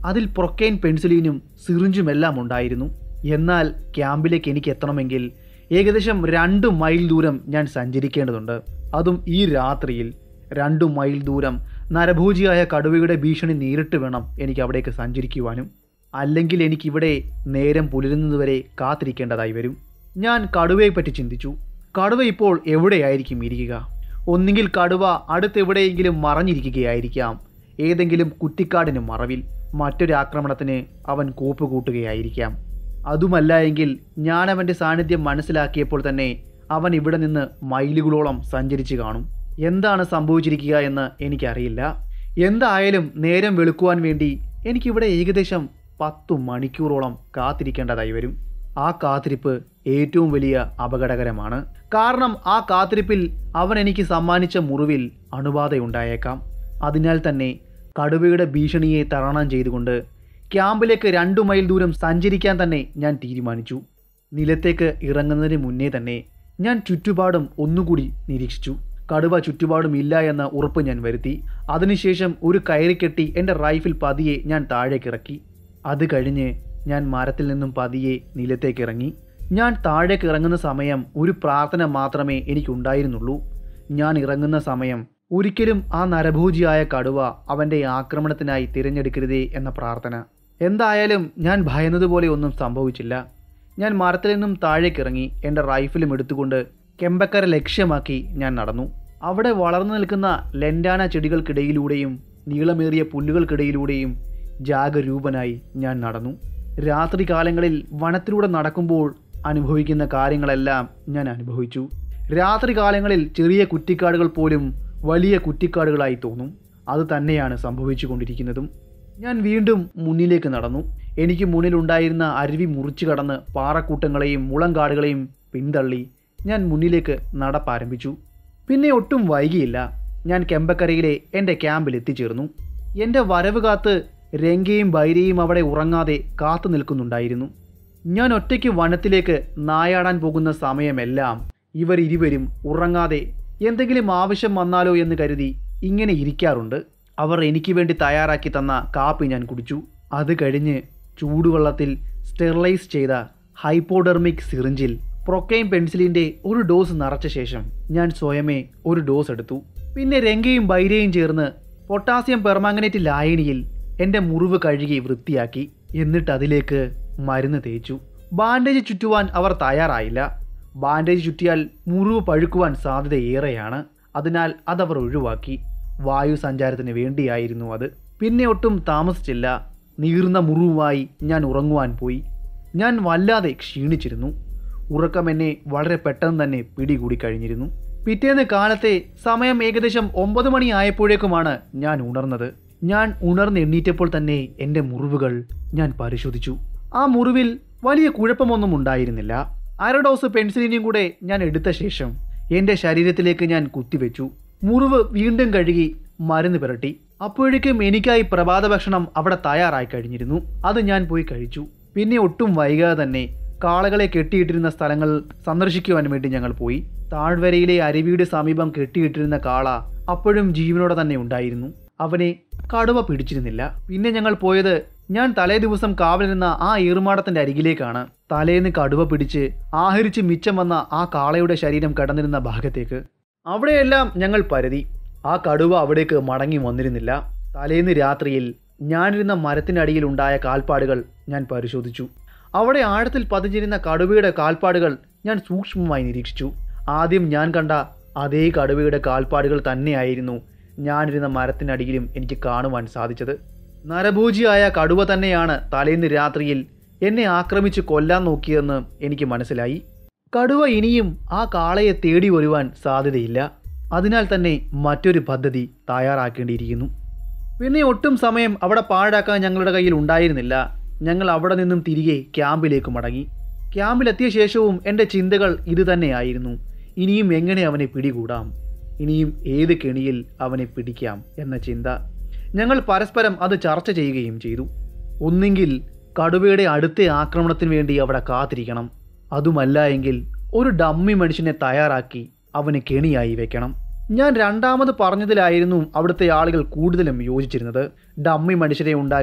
Speaker 1: അതിൽ പ്രൊക്കൈൻ പെൻസിലിനും സിറിഞ്ചുമെല്ലാം ഉണ്ടായിരുന്നു എന്നാൽ ക്യാമ്പിലേക്ക് എനിക്ക് എത്തണമെങ്കിൽ ഏകദേശം രണ്ട് മൈൽ ദൂരം ഞാൻ സഞ്ചരിക്കേണ്ടതുണ്ട് അതും ഈ രാത്രിയിൽ രണ്ട് മൈൽ ദൂരം നരഭോജിയായ കടുവയുടെ ഭീഷണി നേരിട്ട് വേണം എനിക്ക് അവിടേക്ക് സഞ്ചരിക്കുവാനും അല്ലെങ്കിൽ എനിക്കിവിടെ നേരം പുലരുന്നതുവരെ കാത്തിരിക്കേണ്ടതായി വരും ഞാൻ കടുവയെപ്പറ്റി ചിന്തിച്ചു കടുവ ഇപ്പോൾ എവിടെയായിരിക്കും ഇരിക്കുക ഒന്നുകിൽ കടുവ അടുത്തെവിടെയെങ്കിലും മറഞ്ഞിരിക്കുകയായിരിക്കാം ഏതെങ്കിലും കുറ്റിക്കാടിന് മറവിൽ മറ്റൊരു ആക്രമണത്തിന് അവൻ കോപ്പ് കൂട്ടുകയായിരിക്കാം അതുമല്ല എങ്കിൽ ഞാൻ അവൻ്റെ സാന്നിധ്യം മനസ്സിലാക്കിയപ്പോൾ തന്നെ അവൻ ഇവിടെ നിന്ന് മൈലുകളോളം സഞ്ചരിച്ചു കാണും എന്താണ് സംഭവിച്ചിരിക്കുക എന്ന് എനിക്കറിയില്ല എന്തായാലും നേരം വെളുക്കുവാൻ വേണ്ടി എനിക്കിവിടെ ഏകദേശം പത്തു മണിക്കൂറോളം കാത്തിരിക്കേണ്ടതായി വരും ആ കാത്തിരിപ്പ് ഏറ്റവും വലിയ അപകടകരമാണ് കാരണം ആ കാത്തിരിപ്പിൽ അവൻ എനിക്ക് സമ്മാനിച്ച മുറിവിൽ അണുബാധയുണ്ടായേക്കാം അതിനാൽ തന്നെ കടുവയുടെ ഭീഷണിയെ തരണം ചെയ്തുകൊണ്ട് ക്യാമ്പിലേക്ക് രണ്ടു മൈൽ ദൂരം സഞ്ചരിക്കാൻ തന്നെ ഞാൻ തീരുമാനിച്ചു നിലത്തേക്ക് ഇറങ്ങുന്നതിന് മുന്നേ തന്നെ ഞാൻ ചുറ്റുപാടും ഒന്നുകൂടി നിരീക്ഷിച്ചു കടുവ ചുറ്റുപാടും ഇല്ല എന്ന ഉറപ്പ് ഞാൻ വരുത്തി അതിനുശേഷം ഒരു കയറി കെട്ടി എൻ്റെ റൈഫിൽ പതിയെ ഞാൻ താഴേക്കിറക്കി അത് കഴിഞ്ഞ് ഞാൻ മരത്തിൽ നിന്നും പതിയെ നിലത്തേക്ക് ഇറങ്ങി ഞാൻ താഴേക്ക് ഇറങ്ങുന്ന സമയം ഒരു പ്രാർത്ഥന മാത്രമേ എനിക്കുണ്ടായിരുന്നുള്ളൂ ഞാൻ ഇറങ്ങുന്ന സമയം ഒരിക്കലും ആ നരഭോജിയായ കടുവ അവൻ്റെ ആക്രമണത്തിനായി തിരഞ്ഞെടുക്കരുതേ എന്ന പ്രാർത്ഥന എന്തായാലും ഞാൻ ഭയന്നതുപോലെ ഒന്നും സംഭവിച്ചില്ല ഞാൻ മരത്തിൽ നിന്നും താഴേക്കിറങ്ങി എൻ്റെ റൈഫിലും എടുത്തുകൊണ്ട് കെമ്പക്കര ലക്ഷ്യമാക്കി ഞാൻ നടന്നു അവിടെ വളർന്നു നിൽക്കുന്ന ലെൻഡാന ചെടികൾക്കിടയിലൂടെയും നീളമേറിയ പുല്ലുകൾക്കിടയിലൂടെയും ജാഗരൂപനായി ഞാൻ നടന്നു രാത്രി കാലങ്ങളിൽ വനത്തിലൂടെ നടക്കുമ്പോൾ അനുഭവിക്കുന്ന കാര്യങ്ങളെല്ലാം ഞാൻ അനുഭവിച്ചു രാത്രി കാലങ്ങളിൽ ചെറിയ കുറ്റിക്കാടുകൾ പോലും വലിയ കുറ്റിക്കാടുകളായി തോന്നും അത് തന്നെയാണ് സംഭവിച്ചു കൊണ്ടിരിക്കുന്നതും ഞാൻ വീണ്ടും മുന്നിലേക്ക് നടന്നു എനിക്ക് മുന്നിലുണ്ടായിരുന്ന അരുവി മുറിച്ചു കടന്ന് പാറക്കൂട്ടങ്ങളെയും മുളങ്കാടുകളെയും പിന്തള്ളി ഞാൻ മുന്നിലേക്ക് നടപ്പാരംഭിച്ചു പിന്നെ ഒട്ടും വൈകിയില്ല ഞാൻ കെമ്പക്കരയിലെ എൻ്റെ ക്യാമ്പിൽ എത്തിച്ചേർന്നു എൻ്റെ വരവ് കാത്ത് രംഗയും ബൈരയും അവിടെ ഉറങ്ങാതെ കാത്തു നിൽക്കുന്നുണ്ടായിരുന്നു ഞാൻ ഒറ്റയ്ക്ക് വനത്തിലേക്ക് നായാടാൻ പോകുന്ന സമയമെല്ലാം ഇവർ ഇരുവരും ഉറങ്ങാതെ എന്തെങ്കിലും ആവശ്യം വന്നാലോ എന്ന് കരുതി ഇങ്ങനെ ഇരിക്കാറുണ്ട് അവർ എനിക്ക് വേണ്ടി തയ്യാറാക്കി തന്ന കാപ്പി ഞാൻ കുടിച്ചു അത് കഴിഞ്ഞ് ചൂടുവെള്ളത്തിൽ സ്റ്റെറിലൈസ് ചെയ്ത ഹൈപ്പോഡെർമിക് സിറിഞ്ചിൽ പ്രൊക്കൈൻ പെൻസിലിൻ്റെ ഒരു ഡോസ് നിറച്ച ശേഷം ഞാൻ സ്വയമേ ഒരു ഡോസ് എടുത്തു പിന്നെ രംഗയും ബൈരയും ചേർന്ന് പൊട്ടാസ്യം പെർമാംഗനേറ്റ് ലായനിയിൽ എൻ്റെ മുറിവ് കഴുകി വൃത്തിയാക്കി എന്നിട്ട് അതിലേക്ക് മരുന്ന് തേച്ചു ബാൻഡേജ് ചുറ്റുവാൻ അവർ തയ്യാറായില്ല ബാൻഡേജ് ചുറ്റിയാൽ മുറിവ് പഴുക്കുവാൻ സാധ്യത ഏറെയാണ് അതിനാൽ അതവർ ഒഴിവാക്കി വായു സഞ്ചാരത്തിന് വേണ്ടിയായിരുന്നു അത് പിന്നെ ഒട്ടും താമസിച്ചില്ല നീർന്ന മുറിവുമായി ഞാൻ ഉറങ്ങുവാൻ പോയി ഞാൻ വല്ലാതെ ക്ഷീണിച്ചിരുന്നു ഉറക്കം എന്നെ വളരെ പെട്ടെന്ന് തന്നെ പിടികൂടി കഴിഞ്ഞിരുന്നു പിറ്റേന്ന് കാലത്തെ സമയം ഏകദേശം ഒമ്പത് മണി ആയപ്പോഴേക്കുമാണ് ഞാൻ ഉണർന്നത് ഞാൻ ഉണർന്ന് എണ്ണീറ്റപ്പോൾ തന്നെ എൻ്റെ മുറിവുകൾ ഞാൻ പരിശോധിച്ചു ആ മുറിവിൽ വലിയ കുഴപ്പമൊന്നും ഉണ്ടായിരുന്നില്ല അര ഡോസ് പെൻസിലിനെയും കൂടെ ഞാൻ എടുത്ത ശേഷം എൻ്റെ ശരീരത്തിലേക്ക് ഞാൻ കുത്തിവെച്ചു മുറിവ് വീണ്ടും കഴുകി മരുന്ന് പുരട്ടി അപ്പോഴേക്കും എനിക്കായി പ്രഭാത ഭക്ഷണം അവിടെ തയ്യാറായി കഴിഞ്ഞിരുന്നു അത് ഞാൻ പോയി കഴിച്ചു പിന്നെ ഒട്ടും വൈകാതെ തന്നെ കാളകളെ കെട്ടിയിട്ടിരുന്ന സ്ഥലങ്ങൾ സന്ദർശിക്കുവാൻ വേണ്ടി ഞങ്ങൾ പോയി താഴ്വരയിലെ അരുവിയുടെ സമീപം കെട്ടിയിട്ടിരുന്ന കാള അപ്പോഴും ജീവനോടെ തന്നെ ഉണ്ടായിരുന്നു അവനെ കടുവ പിടിച്ചിരുന്നില്ല പിന്നെ ഞങ്ങൾ പോയത് ഞാൻ തലേ ദിവസം കാവലിരുന്ന ആ ഏറുമാടത്തിന്റെ അരികിലേക്കാണ് തലേന്ന് കടുവ പിടിച്ച് ആഹരിച്ച് മിച്ചം വന്ന ആ കാളയുടെ ശരീരം കടന്നിരുന്ന ഭാഗത്തേക്ക് അവിടെയെല്ലാം ഞങ്ങൾ പരതി ആ കടുവ അവിടേക്ക് മടങ്ങി വന്നിരുന്നില്ല തലേന്ന് രാത്രിയിൽ ഞാനിരുന്ന മരത്തിനടിയിൽ ഉണ്ടായ കാൽപ്പാടുകൾ ഞാൻ പരിശോധിച്ചു അവിടെ ആഴത്തിൽ പതിഞ്ഞിരുന്ന കടുവയുടെ കാൽപ്പാടുകൾ ഞാൻ സൂക്ഷ്മമായി നിരീക്ഷിച്ചു ആദ്യം ഞാൻ കണ്ട അതേ കടുവയുടെ കാൽപ്പാടുകൾ തന്നെയായിരുന്നു ഞാനിരുന്ന മരത്തിനടിയിലും എനിക്ക് കാണുവാൻ സാധിച്ചത് നരഭോജിയായ കടുവ തന്നെയാണ് തലേന്ന് രാത്രിയിൽ എന്നെ ആക്രമിച്ച് കൊല്ലാൻ നോക്കിയതെന്ന് എനിക്ക് മനസ്സിലായി കടുവ ഇനിയും ആ കാളയെ തേടി വരുവാൻ സാധ്യതയില്ല അതിനാൽ തന്നെ മറ്റൊരു പദ്ധതി തയ്യാറാക്കേണ്ടിയിരിക്കുന്നു പിന്നെ ഒട്ടും സമയം അവിടെ പാഴാക്കാൻ ഞങ്ങളുടെ കയ്യിൽ ഉണ്ടായിരുന്നില്ല ഞങ്ങൾ അവിടെ നിന്നും തിരികെ ക്യാമ്പിലേക്ക് മടങ്ങി ക്യാമ്പിലെത്തിയ ശേഷവും എൻ്റെ ചിന്തകൾ ഇതുതന്നെയായിരുന്നു ഇനിയും എങ്ങനെ അവനെ പിടികൂടാം ഇനിയും ഏത് കെണിയിൽ അവനെ പിടിക്കാം എന്ന ചിന്ത ഞങ്ങൾ പരസ്പരം അത് ചർച്ച ചെയ്യുകയും ചെയ്തു ഒന്നെങ്കിൽ കടുവയുടെ അടുത്ത ആക്രമണത്തിന് വേണ്ടി അവിടെ കാത്തിരിക്കണം അതുമല്ല എങ്കിൽ ഒരു ഡമ്മി മനുഷ്യനെ തയ്യാറാക്കി അവന് കെണിയായി വെക്കണം ഞാൻ രണ്ടാമത് പറഞ്ഞതിലായിരുന്നു അവിടുത്തെ ആളുകൾ കൂടുതലും യോജിച്ചിരുന്നത് ഡമ്മി മനുഷ്യരെ ഉണ്ടാക്കി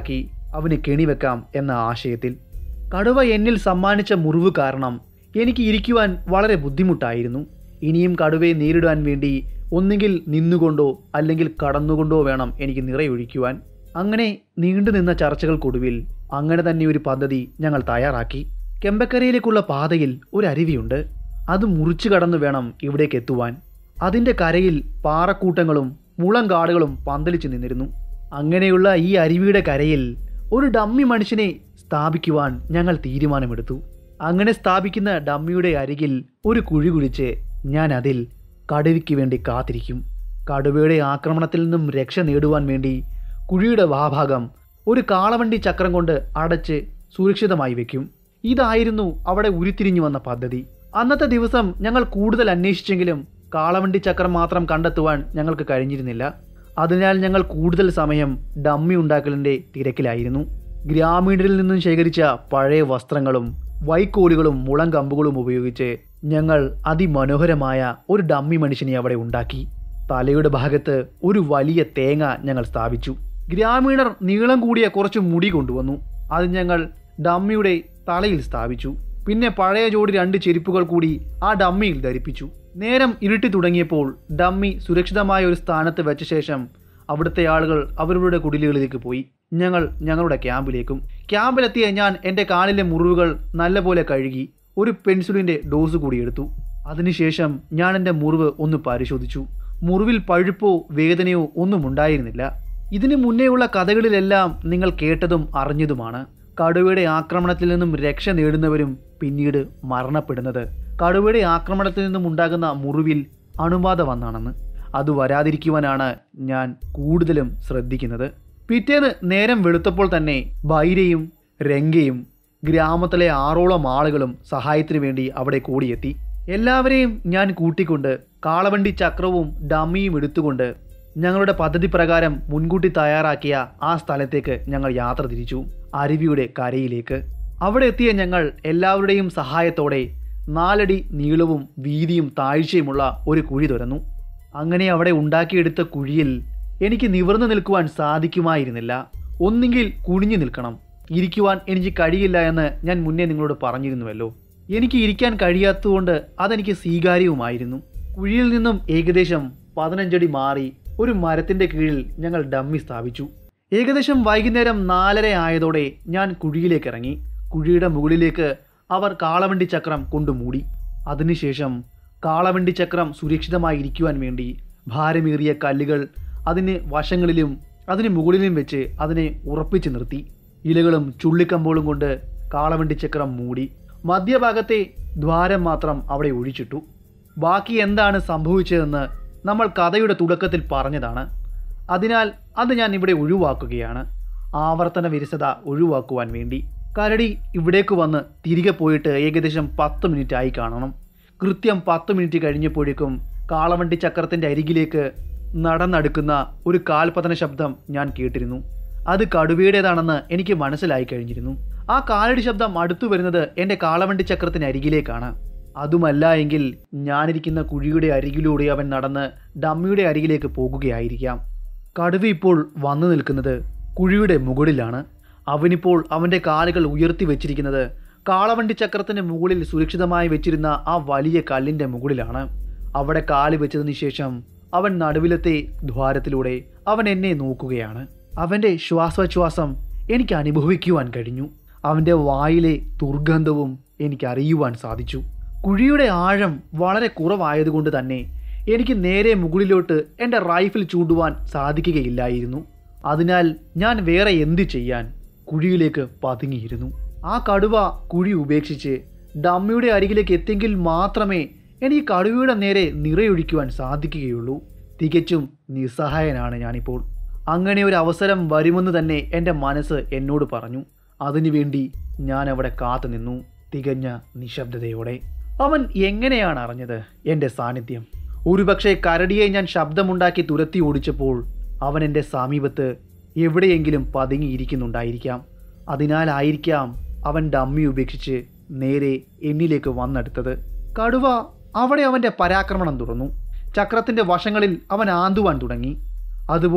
Speaker 1: അവന് കെണിവെക്കാം എന്ന ആശയത്തിൽ കടുവ എന്നിൽ സമ്മാനിച്ച മുറിവ് കാരണം എനിക്ക് ഇരിക്കുവാൻ വളരെ ബുദ്ധിമുട്ടായിരുന്നു ഇനിയും കടുവയെ നേരിടാൻ വേണ്ടി ഒന്നുകിൽ നിന്നുകൊണ്ടോ അല്ലെങ്കിൽ കടന്നുകൊണ്ടോ വേണം എനിക്ക് നിറയൊഴിക്കുവാൻ അങ്ങനെ നീണ്ടുനിന്ന ചർച്ചകൾക്കൊടുവിൽ അങ്ങനെ തന്നെ ഒരു പദ്ധതി ഞങ്ങൾ തയ്യാറാക്കി കെമ്പക്കരയിലേക്കുള്ള പാതയിൽ ഒരു അരുവിയുണ്ട് അത് മുറിച്ചു കടന്നു വേണം ഇവിടേക്ക് എത്തുവാൻ അതിൻ്റെ കരയിൽ പാറക്കൂട്ടങ്ങളും മുളങ്കാടുകളും പന്തലിച്ചു നിന്നിരുന്നു അങ്ങനെയുള്ള ഈ അരുവിയുടെ കരയിൽ ഒരു ഡമ്മി മനുഷ്യനെ സ്ഥാപിക്കുവാൻ ഞങ്ങൾ തീരുമാനമെടുത്തു അങ്ങനെ സ്ഥാപിക്കുന്ന ഡമ്മിയുടെ അരികിൽ ഒരു കുഴി കുഴിച്ച് ഞാൻ അതിൽ കടുവയ്ക്ക് വേണ്ടി കാത്തിരിക്കും കടുവയുടെ ആക്രമണത്തിൽ നിന്നും രക്ഷ നേടുവാൻ വേണ്ടി കുഴിയുടെ വാഭാഗം ഒരു കാളവണ്ടി ചക്രം കൊണ്ട് അടച്ച് സുരക്ഷിതമായി വെക്കും ഇതായിരുന്നു അവിടെ ഉരുത്തിരിഞ്ഞു വന്ന പദ്ധതി അന്നത്തെ ദിവസം ഞങ്ങൾ കൂടുതൽ അന്വേഷിച്ചെങ്കിലും കാളവണ്ടി ചക്രം മാത്രം കണ്ടെത്തുവാൻ ഞങ്ങൾക്ക് കഴിഞ്ഞിരുന്നില്ല അതിനാൽ ഞങ്ങൾ കൂടുതൽ സമയം ഡമ്മി ഉണ്ടാക്കലിൻ്റെ തിരക്കിലായിരുന്നു ഗ്രാമീണരിൽ നിന്നും ശേഖരിച്ച പഴയ വസ്ത്രങ്ങളും വൈക്കോലുകളും മുളം കമ്പുകളും ഉപയോഗിച്ച് ഞങ്ങൾ അതിമനോഹരമായ ഒരു ഡമ്മി മനുഷ്യനെ അവിടെ ഉണ്ടാക്കി തലയുടെ ഭാഗത്ത് ഒരു വലിയ തേങ്ങ ഞങ്ങൾ സ്ഥാപിച്ചു ഗ്രാമീണർ നീളം കൂടിയ കുറച്ച് മുടി കൊണ്ടുവന്നു അത് ഞങ്ങൾ ഡമ്മിയുടെ തലയിൽ സ്ഥാപിച്ചു പിന്നെ പഴയ ജോഡി രണ്ട് ചെരുപ്പുകൾ കൂടി ആ ഡമ്മിയിൽ ധരിപ്പിച്ചു നേരം ഇരുട്ടി തുടങ്ങിയപ്പോൾ ഡമ്മി സുരക്ഷിതമായ ഒരു സ്ഥാനത്ത് വെച്ച ശേഷം അവിടുത്തെ ആളുകൾ അവരുടെ കുടിലുകളിലേക്ക് പോയി ഞങ്ങൾ ഞങ്ങളുടെ ക്യാമ്പിലേക്കും ക്യാമ്പിലെത്തിയ ഞാൻ എൻ്റെ കാലിലെ മുറിവുകൾ നല്ലപോലെ കഴുകി ഒരു പെൻസിലിൻ്റെ ഡോസ് കൂടി എടുത്തു അതിനുശേഷം ഞാൻ എൻ്റെ മുറിവ് ഒന്ന് പരിശോധിച്ചു മുറിവിൽ പഴുപ്പോ വേദനയോ ഒന്നും ഉണ്ടായിരുന്നില്ല ഇതിനു മുന്നേയുള്ള കഥകളിലെല്ലാം നിങ്ങൾ കേട്ടതും അറിഞ്ഞതുമാണ് കടുവയുടെ ആക്രമണത്തിൽ നിന്നും രക്ഷ നേടുന്നവരും പിന്നീട് മരണപ്പെടുന്നത് കടുവയുടെ ആക്രമണത്തിൽ നിന്നും ഉണ്ടാകുന്ന മുറിവിൽ അണുബാധ വന്നാണെന്ന് അത് വരാതിരിക്കുവാനാണ് ഞാൻ കൂടുതലും ശ്രദ്ധിക്കുന്നത് പിറ്റേന്ന് നേരം വെളുത്തപ്പോൾ തന്നെ ബൈരയും രംഗയും ഗ്രാമത്തിലെ ആറോളം ആളുകളും സഹായത്തിനു വേണ്ടി അവിടെ കൂടിയെത്തി എല്ലാവരെയും ഞാൻ കൂട്ടിക്കൊണ്ട് കാളവണ്ടി ചക്രവും ഡമ്മിയും എടുത്തുകൊണ്ട് ഞങ്ങളുടെ പദ്ധതി പ്രകാരം മുൻകൂട്ടി തയ്യാറാക്കിയ ആ സ്ഥലത്തേക്ക് ഞങ്ങൾ യാത്ര തിരിച്ചു അരുവിയുടെ കരയിലേക്ക് അവിടെ എത്തിയ ഞങ്ങൾ എല്ലാവരുടെയും സഹായത്തോടെ നാലടി നീളവും വീതിയും താഴ്ചയുമുള്ള ഒരു കുഴി തുറന്നു അങ്ങനെ അവിടെ ഉണ്ടാക്കിയെടുത്ത കുഴിയിൽ എനിക്ക് നിവർന്നു നിൽക്കുവാൻ സാധിക്കുമായിരുന്നില്ല ഒന്നുകിൽ കുനിഞ്ഞു നിൽക്കണം ഇരിക്കുവാൻ എനിക്ക് കഴിയില്ല എന്ന് ഞാൻ മുന്നേ നിങ്ങളോട് പറഞ്ഞിരുന്നുവല്ലോ എനിക്ക് ഇരിക്കാൻ കഴിയാത്തതുകൊണ്ട് അതെനിക്ക് സ്വീകാര്യവുമായിരുന്നു കുഴിയിൽ നിന്നും ഏകദേശം പതിനഞ്ചടി മാറി ഒരു മരത്തിൻ്റെ കീഴിൽ ഞങ്ങൾ ഡമ്മി സ്ഥാപിച്ചു ഏകദേശം വൈകുന്നേരം നാലര ആയതോടെ ഞാൻ കുഴിയിലേക്ക് ഇറങ്ങി കുഴിയുടെ മുകളിലേക്ക് അവർ കാളവണ്ടി ചക്രം കൊണ്ടു മൂടി അതിനുശേഷം കാളവണ്ടി ചക്രം സുരക്ഷിതമായി ഇരിക്കുവാൻ വേണ്ടി ഭാരമേറിയ കല്ലുകൾ അതിന് വശങ്ങളിലും അതിന് മുകളിലും വെച്ച് അതിനെ ഉറപ്പിച്ചു നിർത്തി ഇലകളും ചുള്ളിക്കമ്പോളും കൊണ്ട് കാളവണ്ടി ചക്രം മൂടി മധ്യഭാഗത്തെ ദ്വാരം മാത്രം അവിടെ ഒഴിച്ചിട്ടു ബാക്കി എന്താണ് സംഭവിച്ചതെന്ന് നമ്മൾ കഥയുടെ തുടക്കത്തിൽ പറഞ്ഞതാണ് അതിനാൽ അത് ഞാൻ ഇവിടെ ഒഴിവാക്കുകയാണ് ആവർത്തന വിരസത ഒഴിവാക്കുവാൻ വേണ്ടി കരടി ഇവിടേക്ക് വന്ന് തിരികെ പോയിട്ട് ഏകദേശം പത്ത് മിനിറ്റ് ആയി കാണണം കൃത്യം പത്ത് മിനിറ്റ് കഴിഞ്ഞപ്പോഴേക്കും കാളവണ്ടി ചക്രത്തിൻ്റെ അരികിലേക്ക് നടന്നടുക്കുന്ന ഒരു കാൽപതന ശബ്ദം ഞാൻ കേട്ടിരുന്നു അത് കടുവയുടേതാണെന്ന് എനിക്ക് മനസ്സിലായി കഴിഞ്ഞിരുന്നു ആ കാലടി ശബ്ദം അടുത്തു വരുന്നത് എൻ്റെ കാളവണ്ടി ചക്രത്തിന് അരികിലേക്കാണ് അതുമല്ല എങ്കിൽ ഞാനിരിക്കുന്ന കുഴിയുടെ അരികിലൂടെ അവൻ നടന്ന് ഡമ്മിയുടെ അരികിലേക്ക് പോകുകയായിരിക്കാം കടുവ ഇപ്പോൾ വന്നു നിൽക്കുന്നത് കുഴിയുടെ മുകളിലാണ് അവനിപ്പോൾ അവൻ്റെ കാലുകൾ ഉയർത്തി വെച്ചിരിക്കുന്നത് കാളവണ്ടി ചക്രത്തിന് മുകളിൽ സുരക്ഷിതമായി വെച്ചിരുന്ന ആ വലിയ കല്ലിൻ്റെ മുകളിലാണ് അവിടെ കാല് വെച്ചതിന് ശേഷം അവൻ നടുവിലത്തെ ദ്വാരത്തിലൂടെ അവൻ എന്നെ നോക്കുകയാണ് അവൻ്റെ ശ്വാസോച്ഛ്വാസം എനിക്ക് അനുഭവിക്കുവാൻ കഴിഞ്ഞു അവൻ്റെ വായിലെ ദുർഗന്ധവും എനിക്ക് അറിയുവാൻ സാധിച്ചു കുഴിയുടെ ആഴം വളരെ കുറവായതുകൊണ്ട് തന്നെ എനിക്ക് നേരെ മുകളിലോട്ട് എൻ്റെ റൈഫിൽ ചൂണ്ടുവാൻ സാധിക്കുകയില്ലായിരുന്നു അതിനാൽ ഞാൻ വേറെ എന്ത് ചെയ്യാൻ കുഴിയിലേക്ക് പതുങ്ങിയിരുന്നു ആ കടുവ കുഴി ഉപേക്ഷിച്ച് ഡമ്മിയുടെ അരികിലേക്ക് എത്തിയെങ്കിൽ മാത്രമേ എനിക്ക് കടുവയുടെ നേരെ നിറയൊഴിക്കുവാൻ സാധിക്കുകയുള്ളൂ തികച്ചും നിസ്സഹായനാണ് ഞാനിപ്പോൾ അങ്ങനെ ഒരു അവസരം വരുമെന്ന് തന്നെ എൻ്റെ മനസ്സ് എന്നോട് പറഞ്ഞു അതിനുവേണ്ടി ഞാൻ അവിടെ കാത്തു നിന്നു തികഞ്ഞ നിശബ്ദതയോടെ അവൻ എങ്ങനെയാണ് അറിഞ്ഞത് എൻ്റെ സാന്നിധ്യം ഒരുപക്ഷെ കരടിയെ ഞാൻ ശബ്ദമുണ്ടാക്കി തുരത്തി ഓടിച്ചപ്പോൾ അവൻ എൻ്റെ സമീപത്ത് എവിടെയെങ്കിലും പതുങ്ങിയിരിക്കുന്നുണ്ടായിരിക്കാം അതിനാലായിരിക്കാം അവൻ ഡമ്മി ഉപേക്ഷിച്ച് നേരെ എന്നിലേക്ക് വന്നെടുത്തത് കടുവ അവിടെ അവൻ്റെ പരാക്രമണം തുറന്നു ചക്രത്തിൻ്റെ വശങ്ങളിൽ അവൻ ആന്തുവാൻ തുടങ്ങി അതുപോലെ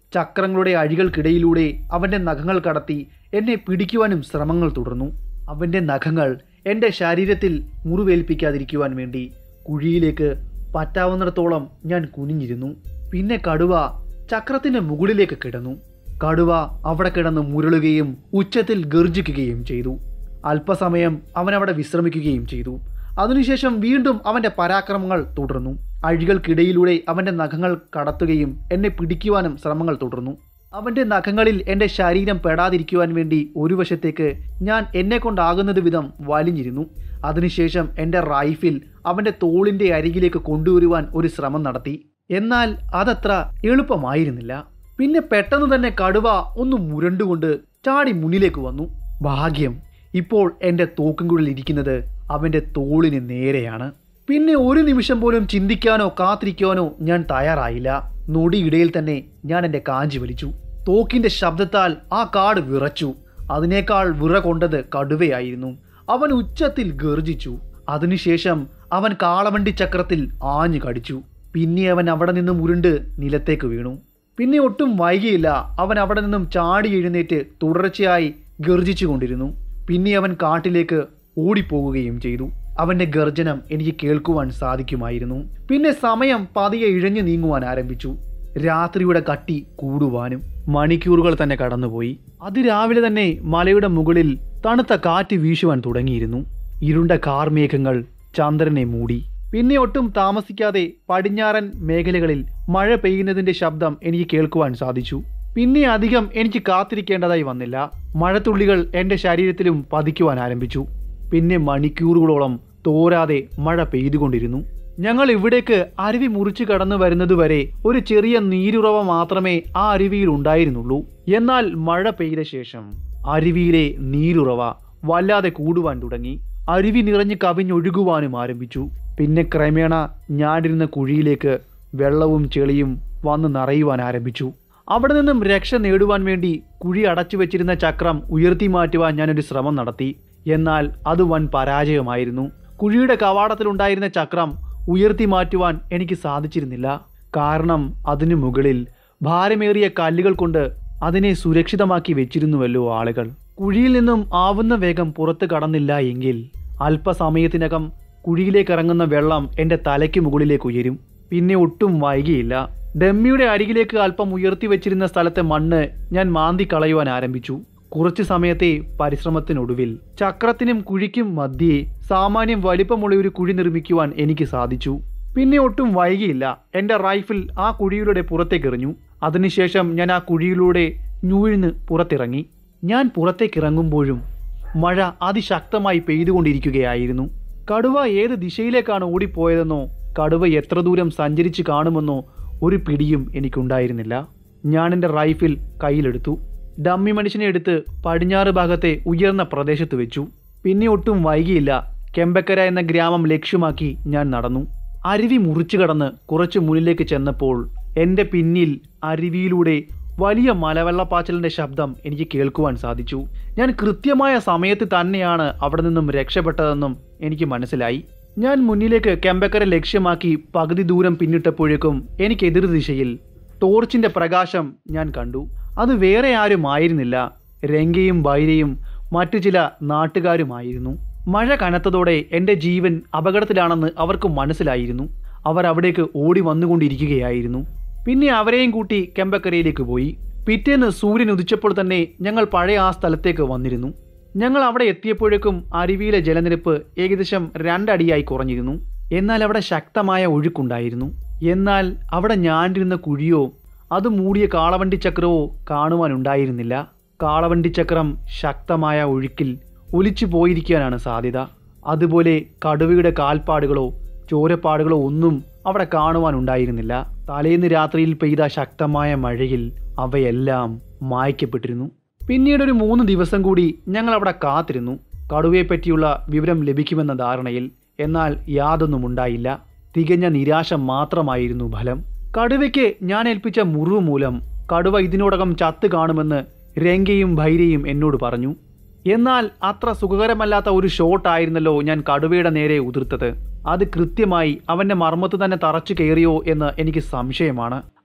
Speaker 1: ചക്രങ്ങളുടെ അഴികൾക്കിടയിലൂടെ അവൻ്റെ നഖങ്ങൾ കടത്തി എന്നെ പിടിക്കുവാനും ശ്രമങ്ങൾ തുടർന്നു അവൻ്റെ നഖങ്ങൾ എൻ്റെ ശരീരത്തിൽ മുറിവേൽപ്പിക്കാതിരിക്കുവാൻ വേണ്ടി കുഴിയിലേക്ക് പറ്റാവുന്നിടത്തോളം ഞാൻ കുനിഞ്ഞിരുന്നു പിന്നെ കടുവ ചക്രത്തിന് മുകളിലേക്ക് കിടന്നു കടുവ അവിടെ കിടന്ന് മുരളുകയും ഉച്ചത്തിൽ ഗർജിക്കുകയും ചെയ്തു അല്പസമയം അവൻ അവിടെ വിശ്രമിക്കുകയും ചെയ്തു അതിനുശേഷം വീണ്ടും അവൻ്റെ പരാക്രമങ്ങൾ തുടർന്നു അഴികൾക്കിടയിലൂടെ അവൻ്റെ നഖങ്ങൾ കടത്തുകയും എന്നെ പിടിക്കുവാനും ശ്രമങ്ങൾ തുടർന്നു അവൻ്റെ നഖങ്ങളിൽ എൻ്റെ ശരീരം പെടാതിരിക്കുവാൻ വേണ്ടി ഒരു വശത്തേക്ക് ഞാൻ എന്നെ കൊണ്ടാകുന്നത് വിധം വലിഞ്ഞിരുന്നു അതിനുശേഷം എൻ്റെ റൈഫിൽ അവൻ്റെ തോളിൻ്റെ അരികിലേക്ക് കൊണ്ടുവരുവാൻ ഒരു ശ്രമം നടത്തി എന്നാൽ അതത്ര എളുപ്പമായിരുന്നില്ല പിന്നെ പെട്ടെന്ന് തന്നെ കടുവ ഒന്ന് മുരണ്ടുകൊണ്ട് ചാടി മുന്നിലേക്ക് വന്നു ഭാഗ്യം ഇപ്പോൾ എൻ്റെ തോക്കുംകുള്ളിൽ ഇരിക്കുന്നത് അവൻ്റെ തോളിന് നേരെയാണ് പിന്നെ ഒരു നിമിഷം പോലും ചിന്തിക്കാനോ കാത്തിരിക്കാനോ ഞാൻ തയ്യാറായില്ല നൊടിയിടയിൽ തന്നെ ഞാൻ എൻ്റെ കാഞ്ചി വലിച്ചു തോക്കിന്റെ ശബ്ദത്താൽ ആ കാട് വിറച്ചു അതിനേക്കാൾ വിറ കൊണ്ടത് കടുവയായിരുന്നു അവൻ ഉച്ചത്തിൽ ഗർജിച്ചു അതിനുശേഷം അവൻ കാളവണ്ടി ചക്രത്തിൽ ആഞ്ഞു കടിച്ചു പിന്നെ അവൻ അവിടെ നിന്നും ഉരുണ്ട് നിലത്തേക്ക് വീണു പിന്നെ ഒട്ടും വൈകിയില്ല അവൻ അവിടെ നിന്നും ചാടി എഴുന്നേറ്റ് തുടർച്ചയായി ഗർജിച്ചു കൊണ്ടിരുന്നു പിന്നെ അവൻ കാട്ടിലേക്ക് ഓടിപ്പോകുകയും ചെയ്തു അവന്റെ ഗർജനം എനിക്ക് കേൾക്കുവാൻ സാധിക്കുമായിരുന്നു പിന്നെ സമയം പതിയെ ഇഴഞ്ഞു നീങ്ങുവാൻ ആരംഭിച്ചു രാത്രിയുടെ കട്ടി കൂടുവാനും മണിക്കൂറുകൾ തന്നെ കടന്നുപോയി അതിരാവിലെ തന്നെ മലയുടെ മുകളിൽ തണുത്ത കാറ്റ് വീശുവാൻ തുടങ്ങിയിരുന്നു ഇരുണ്ട കാർമേഘങ്ങൾ ചന്ദ്രനെ മൂടി പിന്നെ ഒട്ടും താമസിക്കാതെ പടിഞ്ഞാറൻ മേഖലകളിൽ മഴ പെയ്യുന്നതിന്റെ ശബ്ദം എനിക്ക് കേൾക്കുവാൻ സാധിച്ചു പിന്നെ അധികം എനിക്ക് കാത്തിരിക്കേണ്ടതായി വന്നില്ല മഴത്തുള്ളികൾ എൻ്റെ ശരീരത്തിലും പതിക്കുവാൻ ആരംഭിച്ചു പിന്നെ മണിക്കൂറുകളോളം തോരാതെ മഴ പെയ്തുകൊണ്ടിരുന്നു ഞങ്ങൾ ഇവിടേക്ക് അരുവി മുറിച്ചു കടന്നു വരുന്നതുവരെ ഒരു ചെറിയ നീരുറവ മാത്രമേ ആ അരുവിയിൽ ഉണ്ടായിരുന്നുള്ളൂ എന്നാൽ മഴ പെയ്ത ശേഷം അരുവിയിലെ നീരുറവ വല്ലാതെ കൂടുവാൻ തുടങ്ങി അരുവി നിറഞ്ഞ് കവിഞ്ഞൊഴുകുവാനും ആരംഭിച്ചു പിന്നെ ക്രമേണ ഞാനിരുന്ന കുഴിയിലേക്ക് വെള്ളവും ചെളിയും വന്ന് നിറയുവാൻ ആരംഭിച്ചു അവിടെ നിന്നും രക്ഷ നേടുവാൻ വേണ്ടി കുഴി അടച്ചു വെച്ചിരുന്ന ചക്രം ഉയർത്തി മാറ്റുവാൻ ഞാനൊരു ശ്രമം നടത്തി എന്നാൽ അത് വൻ പരാജയമായിരുന്നു കുഴിയുടെ കവാടത്തിലുണ്ടായിരുന്ന ചക്രം ഉയർത്തി മാറ്റുവാൻ എനിക്ക് സാധിച്ചിരുന്നില്ല കാരണം അതിനു മുകളിൽ ഭാരമേറിയ കല്ലുകൾ കൊണ്ട് അതിനെ സുരക്ഷിതമാക്കി വെച്ചിരുന്നുവല്ലോ ആളുകൾ കുഴിയിൽ നിന്നും ആവുന്ന വേഗം പുറത്തു കടന്നില്ല എങ്കിൽ അല്പസമയത്തിനകം കുഴിയിലേക്ക് ഇറങ്ങുന്ന വെള്ളം എൻ്റെ തലയ്ക്ക് മുകളിലേക്ക് ഉയരും പിന്നെ ഒട്ടും വൈകിയില്ല ഡമ്മിയുടെ അരികിലേക്ക് അല്പം ഉയർത്തി വെച്ചിരുന്ന സ്ഥലത്തെ മണ്ണ് ഞാൻ മാന്തി കളയുവാൻ ആരംഭിച്ചു കുറച്ചു സമയത്തെ പരിശ്രമത്തിനൊടുവിൽ ചക്രത്തിനും കുഴിക്കും മധ്യേ സാമാന്യം വലിപ്പമുള്ള ഒരു കുഴി നിർമ്മിക്കുവാൻ എനിക്ക് സാധിച്ചു പിന്നെ ഒട്ടും വൈകിയില്ല എൻ്റെ റൈഫിൾ ആ കുഴിയിലൂടെ പുറത്തേക്കെറിഞ്ഞു അതിനുശേഷം ഞാൻ ആ കുഴിയിലൂടെ ഞൂഴ്ന്ന് പുറത്തിറങ്ങി ഞാൻ പുറത്തേക്കിറങ്ങുമ്പോഴും മഴ അതിശക്തമായി പെയ്തുകൊണ്ടിരിക്കുകയായിരുന്നു കടുവ ഏത് ദിശയിലേക്കാണ് ഓടിപ്പോയതെന്നോ കടുവ എത്ര ദൂരം സഞ്ചരിച്ച് കാണുമെന്നോ ഒരു പിടിയും എനിക്കുണ്ടായിരുന്നില്ല ഞാൻ എൻ്റെ റൈഫിൾ കയ്യിലെടുത്തു ഡമ്മി മനുഷ്യനെ എടുത്ത് പടിഞ്ഞാറ് ഭാഗത്തെ ഉയർന്ന പ്രദേശത്ത് വെച്ചു പിന്നെ ഒട്ടും വൈകിയില്ല കെമ്പക്കര എന്ന ഗ്രാമം ലക്ഷ്യമാക്കി ഞാൻ നടന്നു അരുവി മുറിച്ചു കടന്ന് കുറച്ച് മുന്നിലേക്ക് ചെന്നപ്പോൾ എൻ്റെ പിന്നിൽ അരുവിയിലൂടെ വലിയ മലവെള്ളപ്പാച്ചലിൻ്റെ ശബ്ദം എനിക്ക് കേൾക്കുവാൻ സാധിച്ചു ഞാൻ കൃത്യമായ സമയത്ത് തന്നെയാണ് അവിടെ നിന്നും രക്ഷപ്പെട്ടതെന്നും എനിക്ക് മനസ്സിലായി ഞാൻ മുന്നിലേക്ക് കെമ്പക്കര ലക്ഷ്യമാക്കി പകുതി ദൂരം പിന്നിട്ടപ്പോഴേക്കും എനിക്ക് എതിർ ദിശയിൽ ടോർച്ചിന്റെ പ്രകാശം ഞാൻ കണ്ടു അത് വേറെ ആരും ആയിരുന്നില്ല രംഗയും ബൈരയും മറ്റു ചില നാട്ടുകാരുമായിരുന്നു മഴ കനത്തതോടെ എൻ്റെ ജീവൻ അപകടത്തിലാണെന്ന് അവർക്ക് മനസ്സിലായിരുന്നു അവർ അവിടേക്ക് ഓടി വന്നുകൊണ്ടിരിക്കുകയായിരുന്നു പിന്നെ അവരെയും കൂട്ടി കെമ്പക്കരയിലേക്ക് പോയി പിറ്റേന്ന് സൂര്യൻ ഉദിച്ചപ്പോൾ തന്നെ ഞങ്ങൾ പഴയ ആ സ്ഥലത്തേക്ക് വന്നിരുന്നു ഞങ്ങൾ അവിടെ എത്തിയപ്പോഴേക്കും അരുവിയിലെ ജലനിരപ്പ് ഏകദേശം രണ്ടടിയായി കുറഞ്ഞിരുന്നു എന്നാൽ അവിടെ ശക്തമായ ഒഴുക്കുണ്ടായിരുന്നു എന്നാൽ അവിടെ ഞാനിരുന്ന കുഴിയോ അത് മൂടിയ കാളവണ്ടി ചക്രമോ കാണുവാനുണ്ടായിരുന്നില്ല കാളവണ്ടി ചക്രം ശക്തമായ ഒഴുക്കിൽ ഒലിച്ചു പോയിരിക്കാനാണ് സാധ്യത അതുപോലെ കടുവയുടെ കാൽപ്പാടുകളോ ചോരപ്പാടുകളോ ഒന്നും അവിടെ കാണുവാനുണ്ടായിരുന്നില്ല തലേന്ന് രാത്രിയിൽ പെയ്ത ശക്തമായ മഴയിൽ അവയെല്ലാം മായ്ക്കപ്പെട്ടിരുന്നു പിന്നീട് ഒരു മൂന്ന് ദിവസം കൂടി ഞങ്ങൾ അവിടെ കാത്തിരുന്നു കടുവയെ പറ്റിയുള്ള വിവരം ലഭിക്കുമെന്ന ധാരണയിൽ എന്നാൽ യാതൊന്നും ഉണ്ടായില്ല തികഞ്ഞ നിരാശ മാത്രമായിരുന്നു ഫലം കടുവയ്ക്ക് ഞാൻ ഏൽപ്പിച്ച മുറിവ് മൂലം കടുവ ഇതിനോടകം ചത്ത് കാണുമെന്ന് രംഗയും ഭൈരയും എന്നോട് പറഞ്ഞു എന്നാൽ അത്ര സുഖകരമല്ലാത്ത ഒരു ഷോട്ടായിരുന്നല്ലോ ഞാൻ കടുവയുടെ നേരെ ഉതിർത്തത് അത് കൃത്യമായി അവന്റെ മർമ്മത്ത് തന്നെ തറച്ചു കയറിയോ എന്ന് എനിക്ക് സംശയമാണ്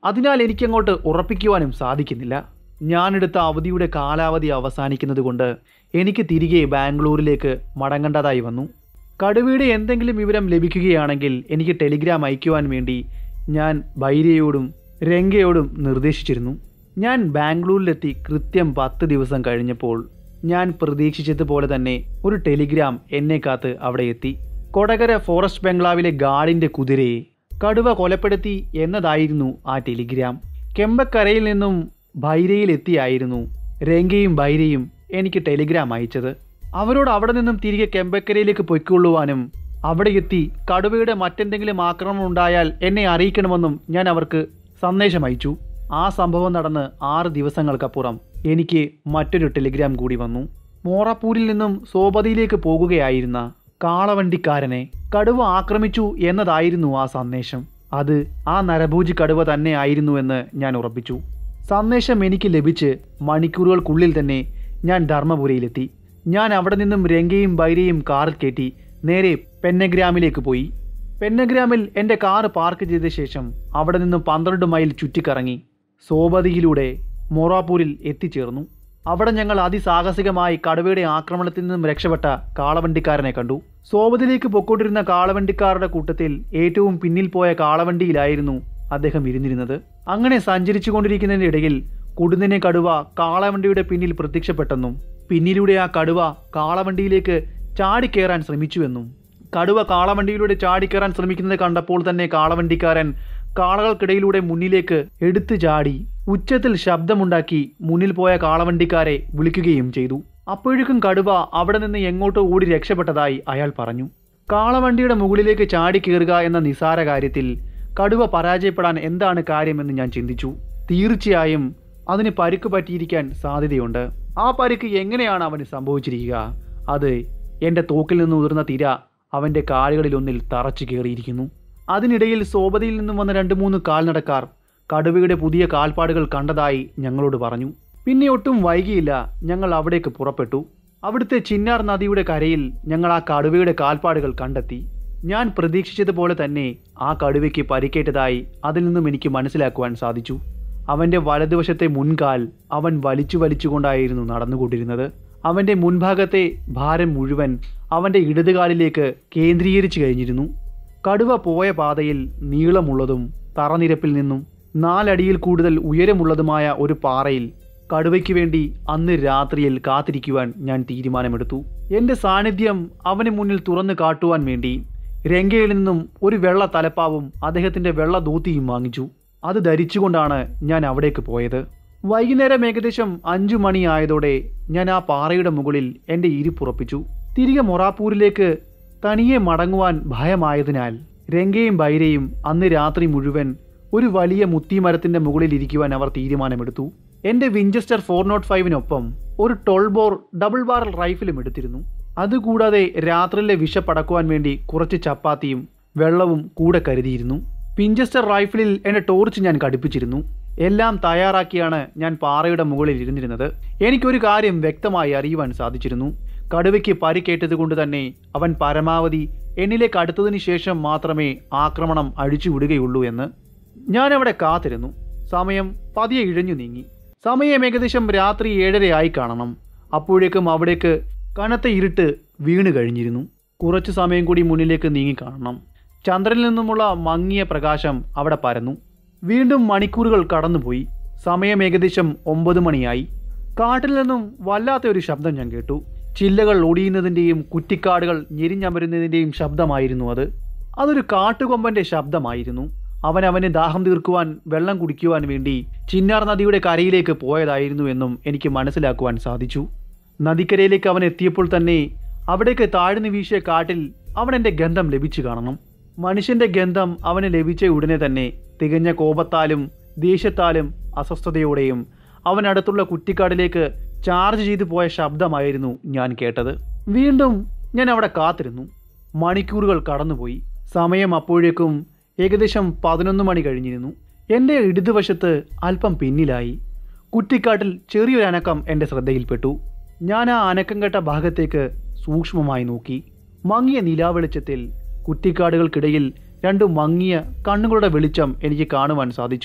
Speaker 1: അതിനാൽ എനിക്കങ്ങോട്ട് ഉറപ്പിക്കുവാനും സാധിക്കുന്നില്ല ഞാനെടുത്ത അവധിയുടെ കാലാവധി അവസാനിക്കുന്നത് കൊണ്ട് എനിക്ക് തിരികെ ബാംഗ്ലൂരിലേക്ക് മടങ്ങേണ്ടതായി വന്നു കടുവയുടെ എന്തെങ്കിലും വിവരം ലഭിക്കുകയാണെങ്കിൽ എനിക്ക് ടെലിഗ്രാം അയക്കുവാൻ വേണ്ടി ഞാൻ ബൈരയോടും രംഗയോടും നിർദ്ദേശിച്ചിരുന്നു ഞാൻ ബാംഗ്ലൂരിലെത്തി കൃത്യം പത്ത് ദിവസം കഴിഞ്ഞപ്പോൾ ഞാൻ പ്രതീക്ഷിച്ചതുപോലെ തന്നെ ഒരു ടെലിഗ്രാം എന്നെ കാത്ത് അവിടെ എത്തി കൊടകര ഫോറസ്റ്റ് ബംഗ്ലാവിലെ ഗാർഡിന്റെ കുതിരയെ കടുവ കൊലപ്പെടുത്തി എന്നതായിരുന്നു ആ ടെലിഗ്രാം കെമ്പക്കരയിൽ നിന്നും ഭൈരയിലെത്തിയായിരുന്നു രംഗയും ഭൈരയും എനിക്ക് ടെലിഗ്രാം അയച്ചത് അവരോട് അവിടെ നിന്നും തിരികെ കെമ്പക്കരയിലേക്ക് പൊയ്ക്കൊള്ളുവാനും അവിടെ എത്തി കടുവയുടെ മറ്റെന്തെങ്കിലും ആക്രമണം ഉണ്ടായാൽ എന്നെ അറിയിക്കണമെന്നും ഞാൻ അവർക്ക് സന്ദേശം അയച്ചു ആ സംഭവം നടന്ന് ആറ് ദിവസങ്ങൾക്കപ്പുറം എനിക്ക് മറ്റൊരു ടെലിഗ്രാം കൂടി വന്നു മോറാപ്പൂരിൽ നിന്നും സോപതിയിലേക്ക് പോകുകയായിരുന്ന കാളവണ്ടിക്കാരനെ കടുവ ആക്രമിച്ചു എന്നതായിരുന്നു ആ സന്ദേശം അത് ആ നരഭൂജി കടുവ തന്നെ ആയിരുന്നുവെന്ന് ഞാൻ ഉറപ്പിച്ചു സന്ദേശം എനിക്ക് ലഭിച്ച് മണിക്കൂറുകൾക്കുള്ളിൽ തന്നെ ഞാൻ ധർമ്മപുരയിലെത്തി ഞാൻ അവിടെ നിന്നും രംഗയും ബൈരയും കാറിൽ കയറ്റി നേരെ പെന്നഗ്രാമിലേക്ക് പോയി പെന്നഗ്രാമിൽ എൻ്റെ കാറ് പാർക്ക് ചെയ്ത ശേഷം അവിടെ നിന്നും പന്ത്രണ്ട് മൈൽ ചുറ്റിക്കറങ്ങി സോബതിയിലൂടെ മൊറാപ്പൂരിൽ എത്തിച്ചേർന്നു അവിടെ ഞങ്ങൾ അതിസാഹസികമായി കടുവയുടെ ആക്രമണത്തിൽ നിന്നും രക്ഷപ്പെട്ട കാളവണ്ടിക്കാരനെ കണ്ടു സോബതിലേക്ക് പൊക്കോണ്ടിരുന്ന കാളവണ്ടിക്കാരുടെ കൂട്ടത്തിൽ ഏറ്റവും പിന്നിൽ പോയ കാളവണ്ടിയിലായിരുന്നു അദ്ദേഹം ഇരുന്നിരുന്നത് അങ്ങനെ സഞ്ചരിച്ചു കൊണ്ടിരിക്കുന്നതിന്റെ ഇടയിൽ കുടുന്നിനെ കടുവ കാളവണ്ടിയുടെ പിന്നിൽ പ്രത്യക്ഷപ്പെട്ടെന്നും പിന്നിലൂടെ ആ കടുവ കാളവണ്ടിയിലേക്ക് ചാടിക്കയറാൻ ശ്രമിച്ചുവെന്നും കടുവ കാളവണ്ടിയിലൂടെ ചാടിക്കയറാൻ ശ്രമിക്കുന്നത് കണ്ടപ്പോൾ തന്നെ കാളവണ്ടിക്കാരൻ കാളകൾക്കിടയിലൂടെ മുന്നിലേക്ക് എടുത്തു ചാടി ഉച്ചത്തിൽ ശബ്ദമുണ്ടാക്കി മുന്നിൽ പോയ കാളവണ്ടിക്കാരെ വിളിക്കുകയും ചെയ്തു അപ്പോഴേക്കും കടുവ അവിടെ നിന്ന് എങ്ങോട്ടോ ഓടി രക്ഷപ്പെട്ടതായി അയാൾ പറഞ്ഞു കാളവണ്ടിയുടെ മുകളിലേക്ക് ചാടിക്കയറുക എന്ന നിസാര കാര്യത്തിൽ കടുവ പരാജയപ്പെടാൻ എന്താണ് കാര്യമെന്ന് ഞാൻ ചിന്തിച്ചു തീർച്ചയായും അതിന് പരിക്ക് പറ്റിയിരിക്കാൻ സാധ്യതയുണ്ട് ആ പരിക്ക് എങ്ങനെയാണ് അവന് സംഭവിച്ചിരിക്കുക അത് എൻ്റെ തോക്കിൽ നിന്ന് ഉതിർന്ന തിര അവൻ്റെ കാലുകളിലൊന്നിൽ തറച്ചു കയറിയിരിക്കുന്നു അതിനിടയിൽ സോപതിയിൽ നിന്നും വന്ന രണ്ട് മൂന്ന് കാൽനടക്കാർ കടുവയുടെ പുതിയ കാൽപ്പാടുകൾ കണ്ടതായി ഞങ്ങളോട് പറഞ്ഞു പിന്നെ ഒട്ടും വൈകിയില്ല ഞങ്ങൾ അവിടേക്ക് പുറപ്പെട്ടു അവിടുത്തെ ചിന്നാർ നദിയുടെ കരയിൽ ഞങ്ങൾ ആ കടുവയുടെ കാൽപ്പാടുകൾ കണ്ടെത്തി ഞാൻ പ്രതീക്ഷിച്ചതുപോലെ തന്നെ ആ കടുവയ്ക്ക് പരിക്കേറ്റതായി അതിൽ നിന്നും എനിക്ക് മനസ്സിലാക്കുവാൻ സാധിച്ചു അവൻ്റെ വലതുവശത്തെ മുൻകാൽ അവൻ വലിച്ചു വലിച്ചുകൊണ്ടായിരുന്നു നടന്നുകൊണ്ടിരുന്നത് അവൻ്റെ മുൻഭാഗത്തെ ഭാരം മുഴുവൻ അവൻ്റെ ഇടതുകാലിലേക്ക് കേന്ദ്രീകരിച്ചു കഴിഞ്ഞിരുന്നു കടുവ പോയ പാതയിൽ നീളമുള്ളതും തറനിരപ്പിൽ നിന്നും നാലടിയിൽ കൂടുതൽ ഉയരമുള്ളതുമായ ഒരു പാറയിൽ കടുവയ്ക്ക് വേണ്ടി അന്ന് രാത്രിയിൽ കാത്തിരിക്കുവാൻ ഞാൻ തീരുമാനമെടുത്തു എൻ്റെ സാന്നിധ്യം അവന് മുന്നിൽ തുറന്നു കാട്ടുവാൻ വേണ്ടി രംഗയിൽ നിന്നും ഒരു വെള്ള തലപ്പാവും അദ്ദേഹത്തിൻ്റെ വെള്ള ധൂത്തിയും വാങ്ങിച്ചു അത് ധരിച്ചുകൊണ്ടാണ് ഞാൻ അവിടേക്ക് പോയത് വൈകുന്നേരം ഏകദേശം അഞ്ചു മണിയായതോടെ ഞാൻ ആ പാറയുടെ മുകളിൽ എൻ്റെ ഇരിപ്പുറപ്പിച്ചു തിരികെ മൊറാപ്പൂരിലേക്ക് തനിയെ മടങ്ങുവാൻ ഭയമായതിനാൽ രംഗയും ബൈരയും അന്ന് രാത്രി മുഴുവൻ ഒരു വലിയ മുത്തിമരത്തിന്റെ മുകളിൽ ഇരിക്കുവാൻ അവർ തീരുമാനമെടുത്തു എൻ്റെ വിഞ്ചസ്റ്റർ ഫോർ നോട്ട് ഫൈവിനൊപ്പം ഒരു ടോൾബോർ ഡബിൾ ബാറൽ റൈഫിലും എടുത്തിരുന്നു അതുകൂടാതെ രാത്രിയിലെ വിഷപ്പടക്കുവാൻ വേണ്ടി കുറച്ച് ചപ്പാത്തിയും വെള്ളവും കൂടെ കരുതിയിരുന്നു വിഞ്ചസ്റ്റർ റൈഫിളിൽ എൻ്റെ ടോർച്ച് ഞാൻ ഘടിപ്പിച്ചിരുന്നു എല്ലാം തയ്യാറാക്കിയാണ് ഞാൻ പാറയുടെ മുകളിൽ ഇരുന്നിരുന്നത് എനിക്കൊരു കാര്യം വ്യക്തമായി അറിയുവാൻ സാധിച്ചിരുന്നു കടുവയ്ക്ക് പരിക്കേറ്റത് കൊണ്ട് തന്നെ അവൻ പരമാവധി എന്നിലേക്ക് അടുത്തതിന് ശേഷം മാത്രമേ ആക്രമണം അഴിച്ചുവിടുകയുള്ളൂ എന്ന് ഞാൻ അവിടെ കാത്തിരുന്നു സമയം പതിയെ ഇഴഞ്ഞു നീങ്ങി സമയം ഏകദേശം രാത്രി ഏഴരയായി കാണണം അപ്പോഴേക്കും അവിടേക്ക് കനത്ത ഇരുട്ട് വീണ് കഴിഞ്ഞിരുന്നു കുറച്ചു സമയം കൂടി മുന്നിലേക്ക് നീങ്ങി കാണണം ചന്ദ്രനിൽ നിന്നുമുള്ള മങ്ങിയ പ്രകാശം അവിടെ പരന്നു വീണ്ടും മണിക്കൂറുകൾ കടന്നുപോയി സമയം ഏകദേശം ഒമ്പത് മണിയായി കാട്ടിൽ നിന്നും വല്ലാത്ത ഒരു ശബ്ദം ഞാൻ കേട്ടു ചില്ലകൾ ഒടിയുന്നതിൻ്റെയും കുറ്റിക്കാടുകൾ ഞെരിഞ്ഞമരുന്നതിൻ്റെയും ശബ്ദമായിരുന്നു അത് അതൊരു കാട്ടുകൊമ്പന്റെ ശബ്ദമായിരുന്നു അവൻ അവന് ദാഹം തീർക്കുവാൻ വെള്ളം കുടിക്കുവാൻ വേണ്ടി ചിന്നാർ നദിയുടെ കരയിലേക്ക് പോയതായിരുന്നു എന്നും എനിക്ക് മനസ്സിലാക്കുവാൻ സാധിച്ചു നദിക്കരയിലേക്ക് അവൻ എത്തിയപ്പോൾ തന്നെ അവിടേക്ക് താഴ്ന്നു വീശിയ കാട്ടിൽ അവൻ എൻ്റെ ഗന്ധം ലഭിച്ചു കാണണം മനുഷ്യന്റെ ഗന്ധം അവന് ലഭിച്ച ഉടനെ തന്നെ തികഞ്ഞ കോപത്താലും ദേഷ്യത്താലും അസ്വസ്ഥതയോടെയും അവൻ അടുത്തുള്ള കുറ്റിക്കാടിലേക്ക് ചാർജ് ചെയ്തു പോയ ശബ്ദമായിരുന്നു ഞാൻ കേട്ടത് വീണ്ടും ഞാൻ അവിടെ കാത്തിരുന്നു മണിക്കൂറുകൾ കടന്നുപോയി സമയം അപ്പോഴേക്കും ഏകദേശം പതിനൊന്ന് മണി കഴിഞ്ഞിരുന്നു എൻ്റെ ഇടതുവശത്ത് അല്പം പിന്നിലായി കുറ്റിക്കാട്ടിൽ ചെറിയൊരു അനക്കം എൻ്റെ ശ്രദ്ധയിൽപ്പെട്ടു ഞാൻ ആ അനക്കം കേട്ട ഭാഗത്തേക്ക് സൂക്ഷ്മമായി നോക്കി മങ്ങിയ നിലാവെളിച്ചത്തിൽ കുറ്റിക്കാടുകൾക്കിടയിൽ രണ്ടു മങ്ങിയ കണ്ണുകളുടെ വെളിച്ചം എനിക്ക് കാണുവാൻ സാധിച്ചു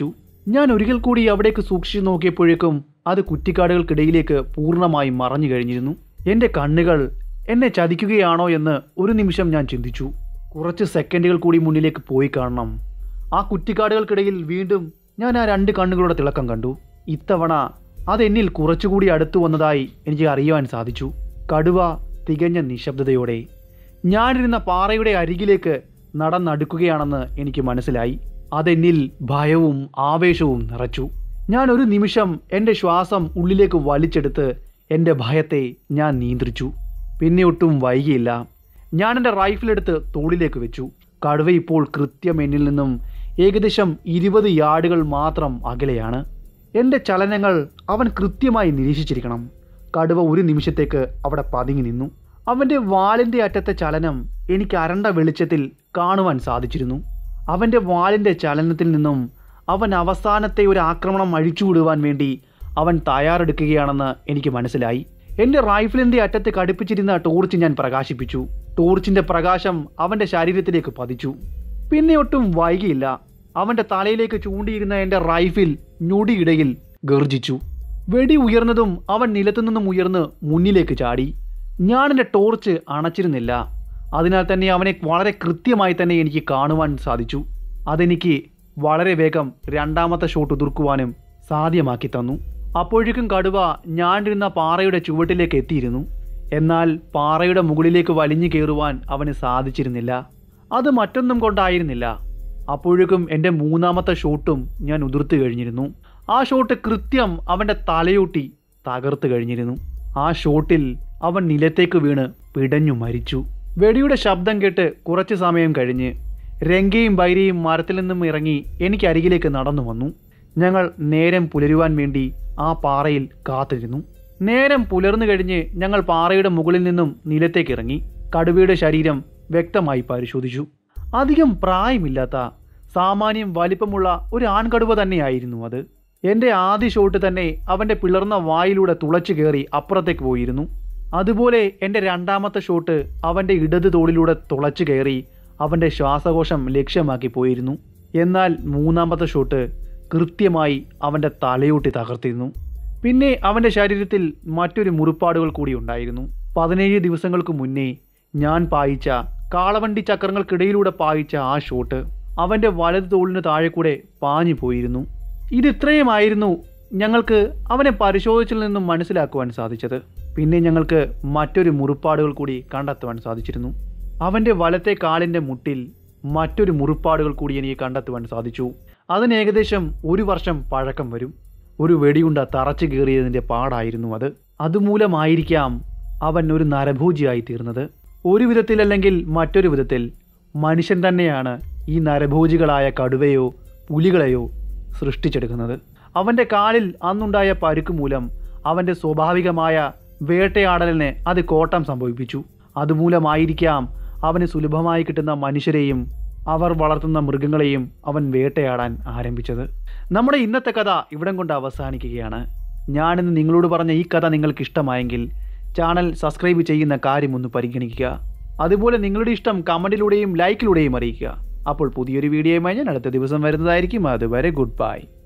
Speaker 1: ഞാൻ ഒരിക്കൽ കൂടി അവിടേക്ക് സൂക്ഷിച്ചു നോക്കിയപ്പോഴേക്കും അത് കുറ്റിക്കാടുകൾക്കിടയിലേക്ക് പൂർണ്ണമായും മറഞ്ഞു കഴിഞ്ഞിരുന്നു എൻ്റെ കണ്ണുകൾ എന്നെ ചതിക്കുകയാണോ എന്ന് ഒരു നിമിഷം ഞാൻ ചിന്തിച്ചു കുറച്ച് സെക്കൻഡുകൾ കൂടി മുന്നിലേക്ക് പോയി കാണണം ആ കുറ്റിക്കാടുകൾക്കിടയിൽ വീണ്ടും ഞാൻ ആ രണ്ട് കണ്ണുകളുടെ തിളക്കം കണ്ടു ഇത്തവണ അതെന്നിൽ കുറച്ചുകൂടി അടുത്തു വന്നതായി എനിക്ക് അറിയുവാൻ സാധിച്ചു കടുവ തികഞ്ഞ നിശബ്ദതയോടെ ഞാനിരുന്ന പാറയുടെ അരികിലേക്ക് നടന്നടുക്കുകയാണെന്ന് എനിക്ക് മനസ്സിലായി അതെന്നിൽ ഭയവും ആവേശവും നിറച്ചു ഞാൻ ഒരു നിമിഷം എൻ്റെ ശ്വാസം ഉള്ളിലേക്ക് വലിച്ചെടുത്ത് എൻ്റെ ഭയത്തെ ഞാൻ നിയന്ത്രിച്ചു പിന്നെ ഒട്ടും വൈകിയില്ല ഞാൻ എൻ്റെ റൈഫിലെടുത്ത് തോളിലേക്ക് വെച്ചു കടുവ ഇപ്പോൾ കൃത്യം എന്നിൽ നിന്നും ഏകദേശം ഇരുപത് യാർഡുകൾ മാത്രം അകലെയാണ് എൻ്റെ ചലനങ്ങൾ അവൻ കൃത്യമായി നിരീക്ഷിച്ചിരിക്കണം കടുവ ഒരു നിമിഷത്തേക്ക് അവിടെ പതുങ്ങി നിന്നു അവൻ്റെ വാലിൻ്റെ അറ്റത്തെ ചലനം എനിക്ക് അരണ്ട വെളിച്ചത്തിൽ കാണുവാൻ സാധിച്ചിരുന്നു അവൻ്റെ വാലിൻ്റെ ചലനത്തിൽ നിന്നും അവൻ അവസാനത്തെ ഒരു ആക്രമണം അഴിച്ചുവിടുവാൻ വേണ്ടി അവൻ തയ്യാറെടുക്കുകയാണെന്ന് എനിക്ക് മനസ്സിലായി എൻ്റെ റൈഫിലിൻ്റെ അറ്റത്ത് കടുപ്പിച്ചിരുന്ന ടോർച്ച് ഞാൻ പ്രകാശിപ്പിച്ചു ടോർച്ചിൻ്റെ പ്രകാശം അവൻ്റെ ശരീരത്തിലേക്ക് പതിച്ചു പിന്നെ ഒട്ടും വൈകിയില്ല അവൻ്റെ തലയിലേക്ക് ചൂണ്ടിയിരുന്ന എൻ്റെ റൈഫിൽ ഞൊടിയിടയിൽ ഗർജിച്ചു വെടി ഉയർന്നതും അവൻ നിലത്തു നിന്നും ഉയർന്ന് മുന്നിലേക്ക് ചാടി ഞാൻ എൻ്റെ ടോർച്ച് അണച്ചിരുന്നില്ല അതിനാൽ തന്നെ അവനെ വളരെ കൃത്യമായി തന്നെ എനിക്ക് കാണുവാൻ സാധിച്ചു അതെനിക്ക് വളരെ വേഗം രണ്ടാമത്തെ ഷോട്ട് ഉതിർക്കുവാനും സാധ്യമാക്കി തന്നു അപ്പോഴേക്കും കടുവ ഞാനിരുന്ന പാറയുടെ ചുവട്ടിലേക്ക് എത്തിയിരുന്നു എന്നാൽ പാറയുടെ മുകളിലേക്ക് വലിഞ്ഞു കയറുവാൻ അവന് സാധിച്ചിരുന്നില്ല അത് മറ്റൊന്നും കൊണ്ടായിരുന്നില്ല അപ്പോഴേക്കും എൻ്റെ മൂന്നാമത്തെ ഷോട്ടും ഞാൻ ഉതിർത്ത് കഴിഞ്ഞിരുന്നു ആ ഷോട്ട് കൃത്യം അവൻ്റെ തലയൂട്ടി തകർത്ത് കഴിഞ്ഞിരുന്നു ആ ഷോട്ടിൽ അവൻ നിലത്തേക്ക് വീണ് പിടഞ്ഞു മരിച്ചു വെടിയുടെ ശബ്ദം കേട്ട് കുറച്ച് സമയം കഴിഞ്ഞ് രംഗയും ബൈരയും മരത്തിൽ നിന്നും ഇറങ്ങി എനിക്ക് അരികിലേക്ക് നടന്നു വന്നു ഞങ്ങൾ നേരം പുലരുവാൻ വേണ്ടി ആ പാറയിൽ കാത്തിരുന്നു നേരം പുലർന്നു കഴിഞ്ഞ് ഞങ്ങൾ പാറയുടെ മുകളിൽ നിന്നും നിലത്തേക്ക് ഇറങ്ങി കടുവയുടെ ശരീരം വ്യക്തമായി പരിശോധിച്ചു അധികം പ്രായമില്ലാത്ത സാമാന്യം വലിപ്പമുള്ള ഒരു ആൺകടുവ തന്നെയായിരുന്നു അത് എൻ്റെ ആദ്യ ഷോട്ട് തന്നെ അവൻ്റെ പിളർന്ന വായിലൂടെ തുളച്ചു കയറി അപ്പുറത്തേക്ക് പോയിരുന്നു അതുപോലെ എൻ്റെ രണ്ടാമത്തെ ഷോട്ട് അവൻ്റെ ഇടത് തോളിലൂടെ തുളച്ചു കയറി അവൻ്റെ ശ്വാസകോശം ലക്ഷ്യമാക്കി പോയിരുന്നു എന്നാൽ മൂന്നാമത്തെ ഷോട്ട് കൃത്യമായി അവൻ്റെ തലയൂട്ടി തകർത്തിരുന്നു പിന്നെ അവൻ്റെ ശരീരത്തിൽ മറ്റൊരു മുറിപ്പാടുകൾ കൂടി ഉണ്ടായിരുന്നു പതിനേഴ് ദിവസങ്ങൾക്ക് മുന്നേ ഞാൻ പായിച്ച കാളവണ്ടി ചക്രങ്ങൾക്കിടയിലൂടെ പായിച്ച ആ ഷോട്ട് അവൻ്റെ വലത് തോളിന് താഴെ കൂടെ പാഞ്ഞു പോയിരുന്നു ഇതിത്രയുമായിരുന്നു ഞങ്ങൾക്ക് അവനെ പരിശോധിച്ചിൽ നിന്നും മനസ്സിലാക്കുവാൻ സാധിച്ചത് പിന്നെ ഞങ്ങൾക്ക് മറ്റൊരു മുറിപ്പാടുകൾ കൂടി കണ്ടെത്തുവാൻ സാധിച്ചിരുന്നു അവൻ്റെ വലത്തെ കാലിൻ്റെ മുട്ടിൽ മറ്റൊരു മുറിപ്പാടുകൾ കൂടി എനിക്ക് കണ്ടെത്തുവാൻ സാധിച്ചു അതിന് ഏകദേശം ഒരു വർഷം പഴക്കം വരും ഒരു വെടിയുണ്ട തറച്ചു കയറിയതിൻ്റെ പാടായിരുന്നു അത് അതുമൂലമായിരിക്കാം അവൻ ഒരു നരഭോജിയായി തീർന്നത് ഒരു വിധത്തിലല്ലെങ്കിൽ മറ്റൊരു വിധത്തിൽ മനുഷ്യൻ തന്നെയാണ് ഈ നരഭോജികളായ കടുവയോ പുലികളെയോ സൃഷ്ടിച്ചെടുക്കുന്നത് അവൻ്റെ കാലിൽ അന്നുണ്ടായ പരുക്ക് മൂലം അവൻ്റെ സ്വാഭാവികമായ വേട്ടയാടലിന് അത് കോട്ടം സംഭവിപ്പിച്ചു അതുമൂലമായിരിക്കാം അവന് സുലഭമായി കിട്ടുന്ന മനുഷ്യരെയും അവർ വളർത്തുന്ന മൃഗങ്ങളെയും അവൻ വേട്ടയാടാൻ ആരംഭിച്ചത് നമ്മുടെ ഇന്നത്തെ കഥ ഇവിടം കൊണ്ട് അവസാനിക്കുകയാണ് ഞാനിന്ന് നിങ്ങളോട് പറഞ്ഞ ഈ കഥ നിങ്ങൾക്ക് ഇഷ്ടമായെങ്കിൽ ചാനൽ സബ്സ്ക്രൈബ് ചെയ്യുന്ന കാര്യം ഒന്ന് പരിഗണിക്കുക അതുപോലെ നിങ്ങളുടെ ഇഷ്ടം കമൻറ്റിലൂടെയും ലൈക്കിലൂടെയും അറിയിക്കുക അപ്പോൾ പുതിയൊരു വീഡിയോയുമായി ഞാൻ അടുത്ത ദിവസം വരുന്നതായിരിക്കും അതുവരെ ഗുഡ് ബൈ